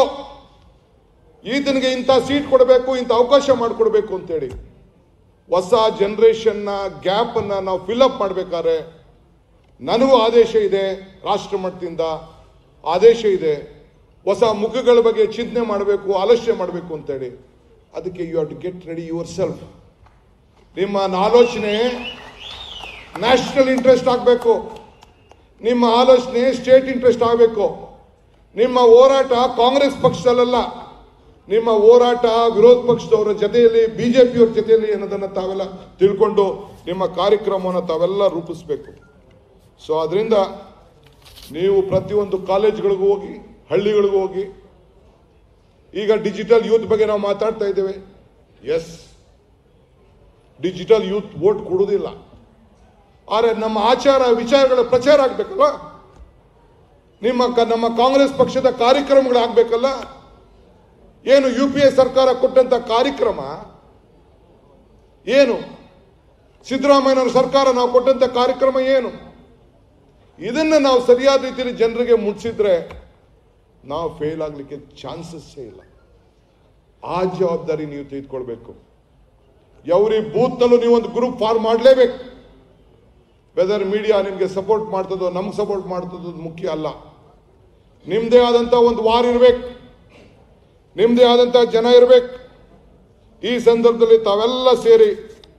S1: ಈತನಿಗೆ ಇಂಥ ಸೀಟ್ ಕೊಡಬೇಕು ಇಂಥ ಅವಕಾಶ ಮಾಡಿಕೊಡ್ಬೇಕು ಅಂತೇಳಿ ಹೊಸ ಜನರೇಷನ್ನ ಗ್ಯಾಪನ್ನು ನಾವು ಫಿಲ್ಅಪ್ ಮಾಡಬೇಕಾದ್ರೆ ನನಗೂ ಆದೇಶ ಇದೆ ರಾಷ್ಟ್ರ ಮಟ್ಟದಿಂದ ಆದೇಶ ಇದೆ ಹೊಸ ಮುಖಗಳ ಬಗ್ಗೆ ಚಿಂತನೆ ಮಾಡಬೇಕು ಆಲೋಚನೆ ಮಾಡಬೇಕು ಅಂತೇಳಿ ಅದಕ್ಕೆ you have to get ready yourself ನಿಮ್ಮ ಆಲೋಚನೆ ನ್ಯಾಷನಲ್ ಇಂಟ್ರೆಸ್ಟ್ ಆಗಬೇಕು ನಿಮ್ಮ ಆಲೋಚನೆ ಸ್ಟೇಟ್ ಇಂಟ್ರೆಸ್ಟ್ ಆಗಬೇಕು ನಿಮ್ಮ ಹೋರಾಟ ಕಾಂಗ್ರೆಸ್ ಪಕ್ಷದಲ್ಲ ನಿಮ್ಮ ಹೋರಾಟ ವಿರೋಧ ಪಕ್ಷದವರ ಜೊತೆಯಲ್ಲಿ ಬಿಜೆಪಿಯವ್ರ ಜೊತೆಯಲ್ಲಿ ಅನ್ನೋದನ್ನ ತಾವೆಲ್ಲ ತಿಳ್ಕೊಂಡು ನಿಮ್ಮ ಕಾರ್ಯಕ್ರಮವನ್ನು ತಾವೆಲ್ಲ ರೂಪಿಸ್ಬೇಕು ಸೊ ಅದರಿಂದ ನೀವು ಪ್ರತಿಯೊಂದು ಕಾಲೇಜ್ಗಳಿಗೂ ಹೋಗಿ ಹಳ್ಳಿಗಳಿಗೂ ಹೋಗಿ ಈಗ ಡಿಜಿಟಲ್ ಯೂತ್ ಬಗ್ಗೆ ನಾವು ಮಾತಾಡ್ತಾ ಇದ್ದೇವೆ ಎಸ್ ಡಿಜಿಟಲ್ ಯೂತ್ ವೋಟ್ ಕೊಡುವುದಿಲ್ಲ ಆದರೆ ನಮ್ಮ ಆಚಾರ ವಿಚಾರಗಳ ಪ್ರಚಾರ ಆಗ್ಬೇಕಲ್ವ ನಿಮ್ಮ ಕ- ನಮ್ಮ ಕಾಂಗ್ರೆಸ್ ಪಕ್ಷದ ಕಾರ್ಯಕ್ರಮಗಳು ಆಗ್ಬೇಕಲ್ಲ ಏನು ಯು ಪಿ ಎ ಸರ್ಕಾರ ಕೊಟ್ಟಂತ ಕಾರ್ಯಕ್ರಮ ಏನು ಸಿದ್ದರಾಮಯ್ಯನವರ ಸರ್ಕಾರ ನಾವು ಕೊಟ್ಟಂತ ಕಾರ್ಯಕ್ರಮ ಏನು ಇದನ್ನ ನಾವು ಸರಿಯಾದ ರೀತಿಯಲ್ಲಿ ಜನರಿಗೆ ಮುಟ್ಟಿಸಿದ್ರೆ ನಾವು ಫೇಲ್ ಆಗ್ಲಿಕ್ಕೆ ಚಾನ್ಸಸ್ ಇಲ್ಲ ಆ ಜವಾಬ್ದಾರಿ ನೀವು ತೆಗೆದುಕೊಳ್ಬೇಕು ಎವ್ರಿ ಬೂತ್ನಲ್ಲೂ ನೀವು ಒಂದು ಗ್ರೂಪ್ ಫಾರ್ಮ್ ಮಾಡಲೇಬೇಕು ವೆದರ್ ಮೀಡಿಯಾ ನಿಮಗೆ ಸಪೋರ್ಟ್ ಮಾಡ್ತದೋ ನಮ್ಗೆ ಸಪೋರ್ಟ್ ಮಾಡ್ತದೋ ಅದು ಮುಖ್ಯ ಅಲ್ಲ ನಿಮ್ಮದೇ ಆದಂಥ ಒಂದು ವಾರ್ ಇರಬೇಕು ನಿಮ್ಮದೇ ಆದಂಥ ಜನ ಇರಬೇಕು ಈ ಸಂದರ್ಭದಲ್ಲಿ ತಾವೆಲ್ಲ ಸೇರಿ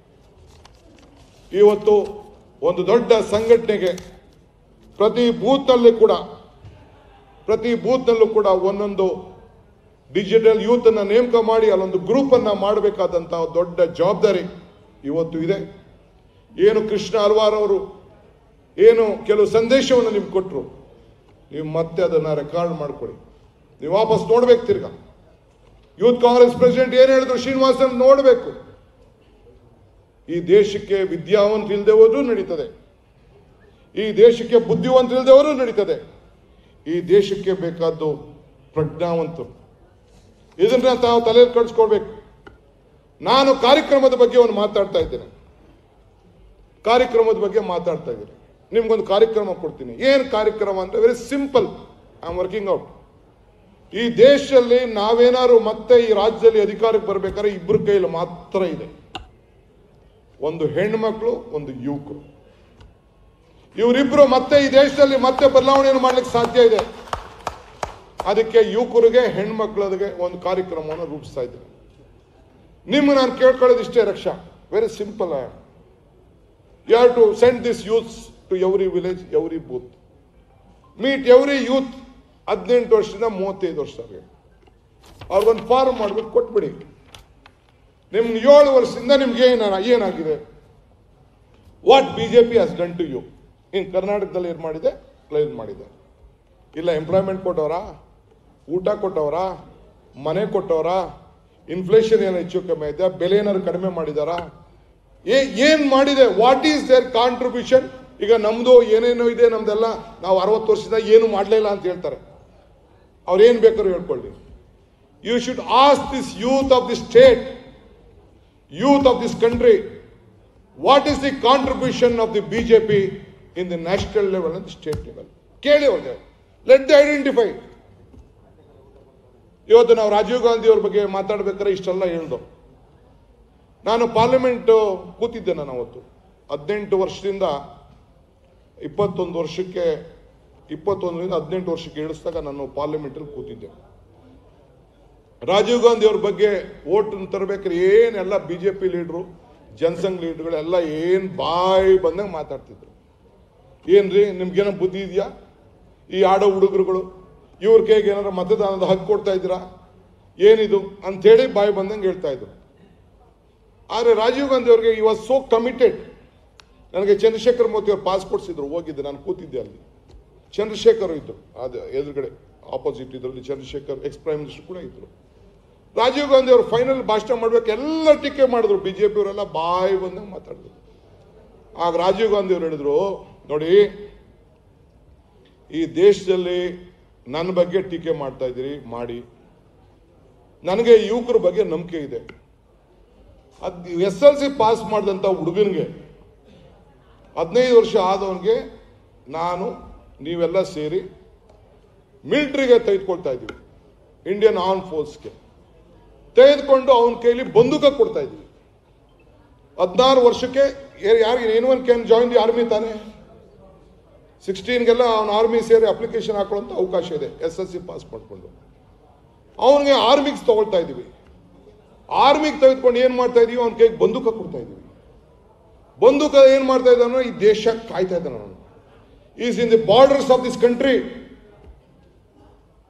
S1: ಇವತ್ತು ಒಂದು ದೊಡ್ಡ ಸಂಘಟನೆಗೆ ಪ್ರತಿ ಬೂತ್ನಲ್ಲಿ ಕೂಡ ಪ್ರತಿ ಬೂತ್ನಲ್ಲೂ ಕೂಡ ಒಂದೊಂದು ಡಿಜಿಟಲ್ ಯೂತ್ ಅನ್ನ ನೇಮಕ ಮಾಡಿ ಅಲ್ಲೊಂದು ಗ್ರೂಪ್ ಅನ್ನ ಮಾಡಬೇಕಾದಂತಹ ದೊಡ್ಡ ಜವಾಬ್ದಾರಿ ಇವತ್ತು ಇದೆ ಏನು ಕೃಷ್ಣ ಅಲ್ವಾರ್ ಅವರು ಏನು ಕೆಲವು ಸಂದೇಶವನ್ನು ನಿಮ್ಗೆ ಕೊಟ್ಟರು ನೀವು ಮತ್ತೆ ಅದನ್ನ ರೆಕಾರ್ಡ್ ಮಾಡ್ಕೊಳ್ಳಿ ನೀವು ವಾಪಸ್ ನೋಡ್ಬೇಕು ತಿರ್ಗಾ ಯೂತ್ ಕಾಂಗ್ರೆಸ್ ಪ್ರೆಸಿಡೆಂಟ್ ಏನ್ ಹೇಳಿದ್ರು ಶ್ರೀನಿವಾಸನ್ ನೋಡಬೇಕು ಈ ದೇಶಕ್ಕೆ ವಿದ್ಯಾವಂತ ಇಲ್ಲದೆ ಹೋದ್ರೂ ನಡೀತದೆ ಈ ದೇಶಕ್ಕೆ ಬುದ್ಧಿವಂತ ಇಲ್ಲದೆ ಹೋದ್ರೂ ನಡೀತದೆ ಈ ದೇಶಕ್ಕೆ ಬೇಕಾದ್ದು ಪ್ರಜ್ಞಾವಂತರು ಇದನ್ನ ತಾವು ತಲೆಯಲ್ಲಿ ಕಳಿಸ್ಕೊಳ್ಬೇಕು ನಾನು ಕಾರ್ಯಕ್ರಮದ ಬಗ್ಗೆ ಒಂದು ಮಾತಾಡ್ತಾ ಇದ್ದೇನೆ ಕಾರ್ಯಕ್ರಮದ ಬಗ್ಗೆ ಮಾತಾಡ್ತಾ ಇದ್ದೀನಿ ನಿಮ್ಗೊಂದು ಕಾರ್ಯಕ್ರಮ ಕೊಡ್ತೀನಿ ಏನು ಕಾರ್ಯಕ್ರಮ ಅಂದ್ರೆ very simple I am working out ಈ ದೇಶದಲ್ಲಿ ನಾವೇನಾದ್ರು ಮತ್ತೆ ಈ ರಾಜ್ಯದಲ್ಲಿ ಅಧಿಕಾರಕ್ಕೆ ಬರ್ಬೇಕಾದ್ರೆ ಇಬ್ಬರ ಕೈಯಲ್ಲಿ ಮಾತ್ರ ಇದೆ ಒಂದು ಹೆಣ್ಮಕ್ಳು ಒಂದು ಯುವಕರು ಇವರಿಬ್ರು ಮತ್ತೆ ಈ ದೇಶದಲ್ಲಿ ಮತ್ತೆ ಬದಲಾವಣೆಯನ್ನು ಮಾಡ್ಲಿಕ್ಕೆ ಸಾಧ್ಯ ಇದೆ ಅದಕ್ಕೆ ಯುವಕರಿಗೆ ಹೆಣ್ಮಕ್ಳಿಗೆ ಒಂದು ಕಾರ್ಯಕ್ರಮವನ್ನು ರೂಪಿಸ್ತಾ ಇದ್ದೇನೆ ನಿಮ್ಮ ನಾನು ಕೇಳ್ಕೊಳ್ಳೋದು ಇಷ್ಟೇ Raksha very simple you have to send this youths to every village every booth meet every youth ಹದಿನೆಂಟು ವರ್ಷದಿಂದ ಮೂವತ್ತೈದು ವರ್ಷದವರೆಗೆ ಅವ್ರಿಗೊಂದು ಫಾರ್ಮ್ ಮಾಡ್ಬಿಟ್ಟು ಕೊಟ್ಬಿಡಿ ನಿಮ್ಗೆ ಏಳು ವರ್ಷದಿಂದ ನಿಮ್ಗೆ ಏನ ಏನಾಗಿದೆ what B J P has done to you in ಕರ್ನಾಟಕದಲ್ಲಿ ಏನು ಮಾಡಿದೆ ಇದು ಮಾಡಿದೆ ಇಲ್ಲ ಎಂಪ್ಲಾಯ್ಮೆಂಟ್ ಕೊಟ್ಟವರಾ ಊಟ ಕೊಟ್ಟವರಾ ಮನೆ ಕೊಟ್ಟವರಾ ಇನ್ಫ್ಲೇಷನ್ ಏನು ಹೆಚ್ಚು ಕಮ್ಮಿ ಆಯ್ತಾ ಬೆಲೆ ಏನಾದ್ರು ಕಡಿಮೆ ಮಾಡಿದಾರಾ ಏ ಏನ್ ಮಾಡಿದೆ ವಾಟ್ ಈಸ್ ದೇರ್ ಕಾಂಟ್ರಿಬ್ಯೂಷನ್ ಈಗ ನಮ್ದು ಏನೇನೋ ಇದೆ ನಮ್ದೆಲ್ಲ ನಾವು ಅರವತ್ತು ವರ್ಷದಿಂದ ಏನು ಮಾಡಲಿಲ್ಲ ಅಂತ ಹೇಳ್ತಾರೆ ಅವ್ರು ಏನ್ ಬೇಕಾದ್ರೂ ಹೇಳ್ಕೊಳ್ಳಿ you should ask this youth of the state youth of this country what is the contribution of the BJP in the national level and state level ಕೇಳಿ ಅವ್ರಿಗೆ ಲೆಟ್ ದಿ ಐಡೆಂಟಿಫೈ ಇವತ್ತು ನಾವು ರಾಜೀವ್ ಗಾಂಧಿ ಅವ್ರ ಬಗ್ಗೆ ಮಾತಾಡ್ಬೇಕಾದ್ರೆ ಇಷ್ಟೆಲ್ಲ ಹೇಳ್ದು ನಾನು ಪಾರ್ಲಿಮೆಂಟ್ ಕೂತಿದ್ದೆ ನಾನು ಅವತ್ತು ಹದಿನೆಂಟು ವರ್ಷದಿಂದ ಇಪ್ಪತ್ತೊಂದು ವರ್ಷಕ್ಕೆ ಇಪ್ಪತ್ತೊಂದರಿಂದ ಹದಿನೆಂಟು ವರ್ಷಕ್ಕೆ ಇಳಿಸಿದಾಗ ನಾನು ಪಾರ್ಲಿಮೆಂಟಲ್ಲಿ ಕೂತಿದ್ದೆ ರಾಜೀವ್ ಗಾಂಧಿ ಅವ್ರ ಬಗ್ಗೆ ಓಟ್ ತರಬೇಕಾದ್ರೆ ಏನೆಲ್ಲ ಬಿ ಜೆ ಪಿ ಲೀಡ್ರು ಜನಸಂಘ ಲೀಡ್ರುಗಳೆಲ್ಲ ಏನ್ ಬಾಯಿ ಬಂದಂಗೆ ಮಾತಾಡ್ತಿದ್ರು ಏನ್ರಿ ನಿಮ್ಗೇನೋ ಬುದ್ಧಿ ಇದೆಯಾ ಈ ಆಡೋ ಹುಡುಗರುಗಳು ಇವ್ರ ಕೈಗೆ ಏನಾರ ಮತದಾನದ ಹಕ್ಕು ಕೊಡ್ತಾ ಇದ್ದೀರಾ ಏನಿದು ಅಂಥೇಳಿ ಬಾಯಿ ಬಂದಂಗೆ ಹೇಳ್ತಾ ಇದ್ರು ಆದರೆ ರಾಜೀವ್ ಗಾಂಧಿ ಅವ್ರಿಗೆ ಈ ವಾಸ್ ಸೋ ಕಮಿಟೆಡ್ ನನಗೆ ಚಂದ್ರಶೇಖರ್ ಮೋದಿ ಅವ್ರು ಪಾಸ್ ಕೊಡ್ಸಿದ್ರು ಹೋಗಿದ್ದೆ ನಾನು ಕೂತಿದ್ದೆ ಅಲ್ಲಿ ಚಂದ್ರಶೇಖರ್ ಇದ್ರು ಅದು ಎದುರುಗಡೆ ಆಪೋಸಿಟ್ ಇದರಲ್ಲಿ ಚಂದ್ರಶೇಖರ್ ಎಕ್ಸ್ ಪ್ರೈಮ್ ಮಿನಿಸ್ಟರ್ ಕೂಡ ಇದ್ರು ರಾಜೀವ್ ಗಾಂಧಿ ಅವರು ಫೈನಲ್ ಭಾಷಣ ಮಾಡ್ಬೇಕು ಎಲ್ಲ ಟೀಕೆ ಮಾಡಿದ್ರು ಬಿಜೆಪಿ ಅವರೆಲ್ಲ ಬಾಯಿ ಬಂದಂಗೆ ಮಾತಾಡಿದ್ರು ಆಗ ರಾಜೀವ್ ಗಾಂಧಿ ಅವರು ಹೇಳಿದ್ರು ನೋಡಿ ಈ ದೇಶದಲ್ಲಿ ನನ್ನ ಬಗ್ಗೆ ಟೀಕೆ ಮಾಡ್ತಾ ಇದ್ದೀರಿ ಮಾಡಿ ನನಗೆ ಯುವಕರ ಬಗ್ಗೆ ನಂಬಿಕೆ ಇದೆ ಅದ್ ಎಸ್ ಎಲ್ ಸಿ ಪಾಸ್ ಮಾಡಿದಂಥ ಹುಡುಗನಿಗೆ ಹದಿನೈದು ವರ್ಷ ಆದವನಿಗೆ ನಾನು ನೀವೆಲ್ಲ ಸೇರಿ ಮಿಲಿಟ್ರಿಗೆ ತೆಗೆದುಕೊಳ್ತಾ ಇದ್ದೀವಿ ಇಂಡಿಯನ್ ಆರ್ಮ್ ಫೋರ್ಸ್ಗೆ ತೆಗೆದುಕೊಂಡು ಅವನ ಕೈಲಿ ಬಂದೂಕ ಕೊಡ್ತಾ ಇದ್ದೀವಿ ಹದಿನಾರು ವರ್ಷಕ್ಕೆ ಯಾರು anyone can join the army ತಾನೆ ಸಿಕ್ಸ್ಟೀನ್ಗೆಲ್ಲ ಅವನ ಆರ್ಮಿ ಸೇರಿ ಅಪ್ಲಿಕೇಶನ್ ಹಾಕೊಳ್ಳೋಂಥ ಅವಕಾಶ ಇದೆ ಎಸ್ ಎಸ್ ಸಿ ಪಾಸ್ ಮಾಡಿಕೊಂಡು ಅವನಿಗೆ ಆರ್ಮಿಗೆ ತಗೊಳ್ತಾ ಇದ್ದೀವಿ ಆರ್ಮಿಗೆ ತೆಗೆದುಕೊಂಡು ಏನು ಮಾಡ್ತಾ ಇದೀವಿ ಅವನ ಕೈಗೆ ಬಂದೂಕ ಕೊಡ್ತಾ ಇದೀವಿ ಬಂದೂಕ ಏನು ಮಾಡ್ತಾ ಇದ್ದಾನೋ ಈ ದೇಶ ಕಾಯ್ತಾ ಇದ್ದಾನೆ ಅವನು is in the borders of this country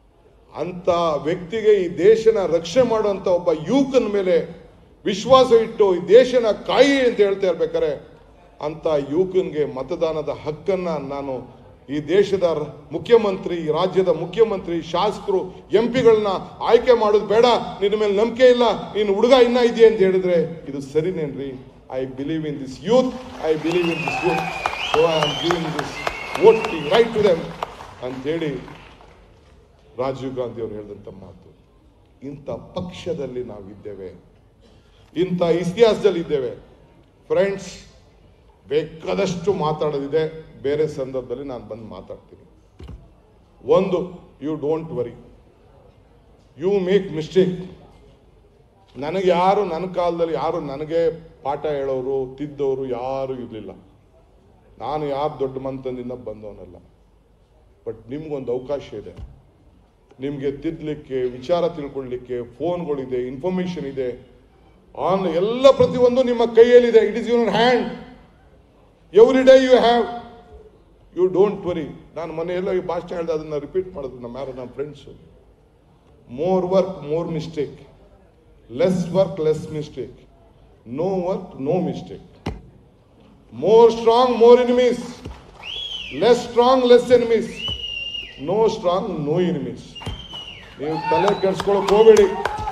S1: ಅಂತ ವ್ಯಕ್ತಿಗೆ ಈ ದೇಶನ ರಕ್ಷಣೆ ಮಾಡುವಂತ ಒಬ್ಬ ಯುವಕನ ಮೇಲೆ ವಿಶ್ವಾಸ ಇಟ್ಟು ಈ ದೇಶನ ಕಾಯಿ ಅಂತ ಹೇಳ್ತಾ ಇರ್ಬೇಕಾರೆ ಅಂತ ಯುವಕನಿಗೆ ಮತದಾನದ ಹಕ್ಕನ್ನ ನಾನು ಈ ದೇಶದ ರ- ಮುಖ್ಯಮಂತ್ರಿ ಈ ರಾಜ್ಯದ ಮುಖ್ಯಮಂತ್ರಿ ಶಾಸಕರು ಎಂ ಪಿಗಳನ್ನ ಆಯ್ಕೆ ಮಾಡೋದು ಬೇಡ ನಿನ್ನ ಮೇಲೆ ನಂಬಿಕೆ ಇಲ್ಲ ನೀನು ಹುಡುಗ ಇನ್ನ ಇದೆಯಾ ಅಂತ ಹೇಳಿದ್ರೆ ಇದು ಸರಿನೇನ್ರಿ I believe in this youth I believe in this youth so I am giving this voting right to them ಅಂತೇಳಿ ರಾಜೀವ್ ಗಾಂಧಿ ಅವರು ಹೇಳಿದಂಥ ಮಾತು ಇಂಥ ಪಕ್ಷದಲ್ಲಿ ನಾವಿದ್ದೇವೆ ಇಂಥ ಇತಿಹಾಸದಲ್ಲಿ ಇದ್ದೇವೆ ಫ್ರೆಂಡ್ಸ್ ಬೇಕಾದಷ್ಟು ಮಾತಾಡೋದಿದೆ ಬೇರೆ ಸಂದರ್ಭದಲ್ಲಿ ನಾನು ಬಂದು ಮಾತಾಡ್ತೀನಿ ಒಂದು you don't worry you make mistake ನನಗೆ ಯಾರು ನನ್ನ ಕಾಲದಲ್ಲಿ ಯಾರು ನನಗೆ ಪಾಠ ಹೇಳೋರು ತಿದ್ದವರು ಯಾರು ಇರಲಿಲ್ಲ ನಾನು ಯಾರು ದೊಡ್ಡ ಮಂತನದಿಂದ ಬಂದವನಲ್ಲ ಬಟ್ ನಿಮ್ಗೊಂದು ಅವಕಾಶ ಇದೆ ನಿಮಗೆ ತಿದ್ದಲಿಕ್ಕೆ ವಿಚಾರ ತಿಳ್ಕೊಳ್ಳಿಕ್ಕೆ ಫೋನ್ಗಳಿದೆ ಇನ್ಫಾರ್ಮೇಶನ್ ಇದೆ ಆನ್ ಎಲ್ಲ ಪ್ರತಿಯೊಂದು ನಿಮ್ಮ ಕೈಯಲ್ಲಿದೆ it is your hand every day you have you don't worry ನಾನು ಮನೆಯೆಲ್ಲ ಈ ಭಾಷಣ ಹೇಳಿದೆ ಅದನ್ನ ರಿಪೀಟ್ ಮಾಡಿದ್ರು ನಮ್ಮ ಯಾರು ನಮ್ಮ friends more work more mistake less work less mistake no work no mistake more strong more enemies less strong less enemies no strong no enemies ನೀವು ತಲೆ ಕೆಡ್ಸ್ಕೊಳಕ್ ಹೋಗಬೇಡಿ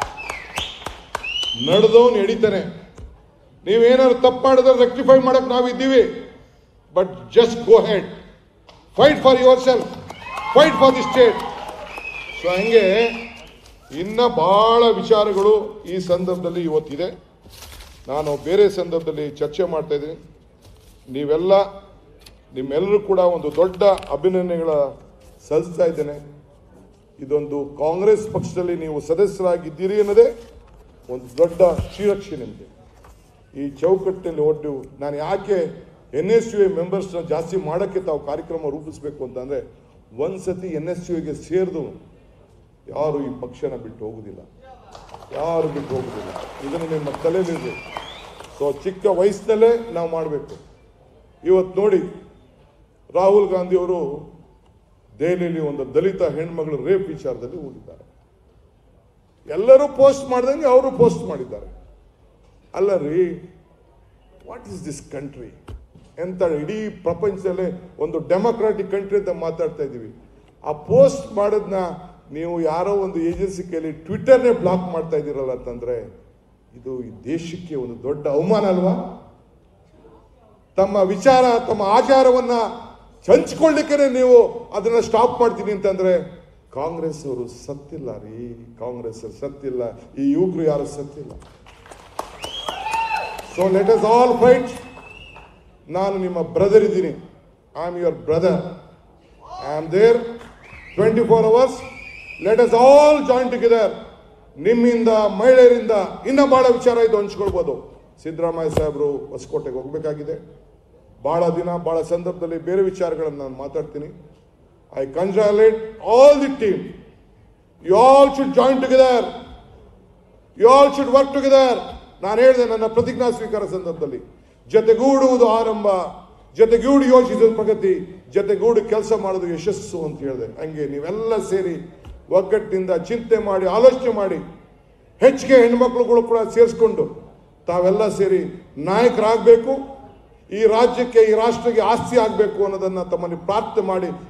S1: ನಡೆದವನು ಎಡಿತಾನೆ ನೀವೇನಾದ್ರು ತಪ್ಪು ಮಾಡಿದ್ರೆ ರೆಕ್ಟಿಫೈ ಮಾಡಕ್ ನಾವಿದ್ದೀವಿ but just go head fight for yourself fight for the state so ಹಂಗೆ ಇನ್ನ ಬಹಳ ವಿಚಾರಗಳು ಈ ಸಂದರ್ಭದಲ್ಲಿ ಇವತ್ತಿದೆ ನಾನು ಬೇರೆ ಸಂದರ್ಭದಲ್ಲಿ ಚರ್ಚೆ ಮಾಡ್ತಾ ಇದ್ದೀನಿ ನೀವೆಲ್ಲ ನಿಮ್ಮೆಲ್ಲರೂ ಕೂಡ ಒಂದು ದೊಡ್ಡ ಅಭಿನಂದನೆಗಳ ಸಲ್ಲಿಸ್ತಾ ಇದ್ದೇನೆ ಇದೊಂದು ಕಾಂಗ್ರೆಸ್ ಪಕ್ಷದಲ್ಲಿ ನೀವು ಸದಸ್ಯರಾಗಿದ್ದೀರಿ ಅನ್ನೋದೇ ಒಂದು ದೊಡ್ಡ ಶ್ರೀರಕ್ಷೆ ನಿಮಗೆ ಈ ಚೌಕಟ್ಟಿನಲ್ಲಿ ಒಟ್ಟು ನಾನು ಯಾಕೆ ಎನ್ ಎಸ್ ಯು ಎ ಮೆಂಬರ್ಸ್ನ ಜಾಸ್ತಿ ಮಾಡೋಕ್ಕೆ ತಾವು ಕಾರ್ಯಕ್ರಮ ರೂಪಿಸಬೇಕು ಅಂತಂದರೆ ಒಂದ್ಸತಿ ಎನ್ ಎಸ್ ಯು ಎಗೆ ಸೇರಿದು ಯಾರು ಈ ಪಕ್ಷನ ಬಿಟ್ಟು ಹೋಗುದಿಲ್ಲ ಯಾರು ಬಿಟ್ಟು ಹೋಗುದಿಲ್ಲ ಇದನ್ನು ನಿಮ್ಮ ತಲೆಯಲ್ಲಿರಲಿ ಸೊ ಚಿಕ್ಕ ವಯಸ್ಸಿನಲ್ಲೇ ನಾವು ಮಾಡಬೇಕು ಇವತ್ತು ನೋಡಿ ರಾಹುಲ್ ಗಾಂಧಿ ಅವರು ದೆಹಲಿಯಲ್ಲಿ ಒಂದು ದಲಿತ ಹೆಣ್ಮಗಳು ರೇಪ್ ವಿಚಾರದಲ್ಲಿ ಹೋಗಿದ್ದಾರೆ ಎಲ್ಲರೂ ಪೋಸ್ಟ್ ಮಾಡ್ದಂಗೆ ಅವರು ಪೋಸ್ಟ್ ಮಾಡಿದ್ದಾರೆ ಅಲ್ಲ ರೀ ವಾಟ್ ಇಸ್ ದಿಸ್ ಕಂಟ್ರಿ ಎಂತ ಇಡೀ ಪ್ರಪಂಚದಲ್ಲೇ ಒಂದು ಡೆಮೊಕ್ರಾಟಿಕ್ ಕಂಟ್ರಿ ಅಂತ ಮಾತಾಡ್ತಾ ಇದ್ದೀವಿ ಆ ಪೋಸ್ಟ್ ಮಾಡೋದನ್ನ ನೀವು ಯಾರೋ ಒಂದು ಏಜೆನ್ಸಿ ಕೈಲಿ ಟ್ವಿಟರ್ನೇ ಬ್ಲಾಕ್ ಮಾಡ್ತಾ ಇದ್ದೀರಲ್ಲ ಅಂತಂದ್ರೆ ಇದು ಈ ದೇಶಕ್ಕೆ ಒಂದು ದೊಡ್ಡ ಅವಮಾನ ಅಲ್ವಾ ತಮ್ಮ ವಿಚಾರ ತಮ್ಮ ಆಚಾರವನ್ನ ಹಂಚ್ಕೊಳ್ಳಿಕ್ಕೆ ನೀವು ಅದನ್ನ ಸ್ಟಾಪ್ ಮಾಡ್ತೀನಿ ಅಂತಂದ್ರೆ ಕಾಂಗ್ರೆಸ್ ಅವರು ಸತ್ತಿಲ್ಲ ರೀ ಕಾಂಗ್ರೆಸ್ ಅವ್ರು ಸತ್ತಿಲ್ಲ ಈ ಯುವಕರು ಯಾರು ಸತ್ತಿಲ್ಲ so let us all fight ನಾನು ನಿಮ್ಮ ಬ್ರದರ್ ಇದ್ದೀನಿ I am your brother I am there twenty four hours let us all join together ನಿಮ್ಮಿಂದ ಮಹಿಳೆಯರಿಂದ ಇನ್ನ ಬಹಳ ವಿಚಾರ ಇದು ಹಂಚ್ಕೊಳ್ಬೋದು ಸಿದ್ದರಾಮಯ್ಯ ಸಾಹೇಬರು ಹೊಸಕೋಟೆಗೆ ಹೋಗಬೇಕಾಗಿದೆ ಬಹಳ ದಿನ ಬಹಳ ಸಂದರ್ಭದಲ್ಲಿ ಬೇರೆ ವಿಚಾರಗಳನ್ನು ನಾನು ಮಾತಾಡ್ತೀನಿ I congratulate all the team you all should join together you all should work together ನಾನು ಹೇಳಿದೆ ನನ್ನ ಪ್ರತಿಜ್ಞಾ ಸ್ವೀಕಾರ ಸಂದರ್ಭದಲ್ಲಿ ಜೊತೆಗೂಡುವುದು ಆರಂಭ ಜೊತೆಗೂಡಿ ಯೋಚಿಸುವುದು ಪ್ರಗತಿ ಜೊತೆಗೂಡಿ ಕೆಲಸ ಮಾಡೋದು ಯಶಸ್ಸು ಅಂತ ಹೇಳಿದೆ ಹಂಗೆ ನೀವೆಲ್ಲ ಸೇರಿ ಒಗ್ಗಟ್ಟಿನಿಂದ ಚಿಂತೆ ಮಾಡಿ ಆಲೋಚನೆ ಮಾಡಿ ಹೆಚ್ಚಿಗೆ ಹೆಣ್ಮಕ್ಳುಗಳು ಕೂಡ ಸೇರಿಸ್ಕೊಂಡು ತಾವೆಲ್ಲ ಸೇರಿ ನಾಯಕರಾಗಬೇಕು ಈ ರಾಜ್ಯಕ್ಕೆ ಈ ರಾಷ್ಟ್ರಕ್ಕೆ ಆಸ್ತಿ ಆಗಬೇಕು ಅನ್ನೋದನ್ನ ತಮ್ಮಲ್ಲಿ ಪ್ರಾರ್ಥನೆ ಮಾಡಿ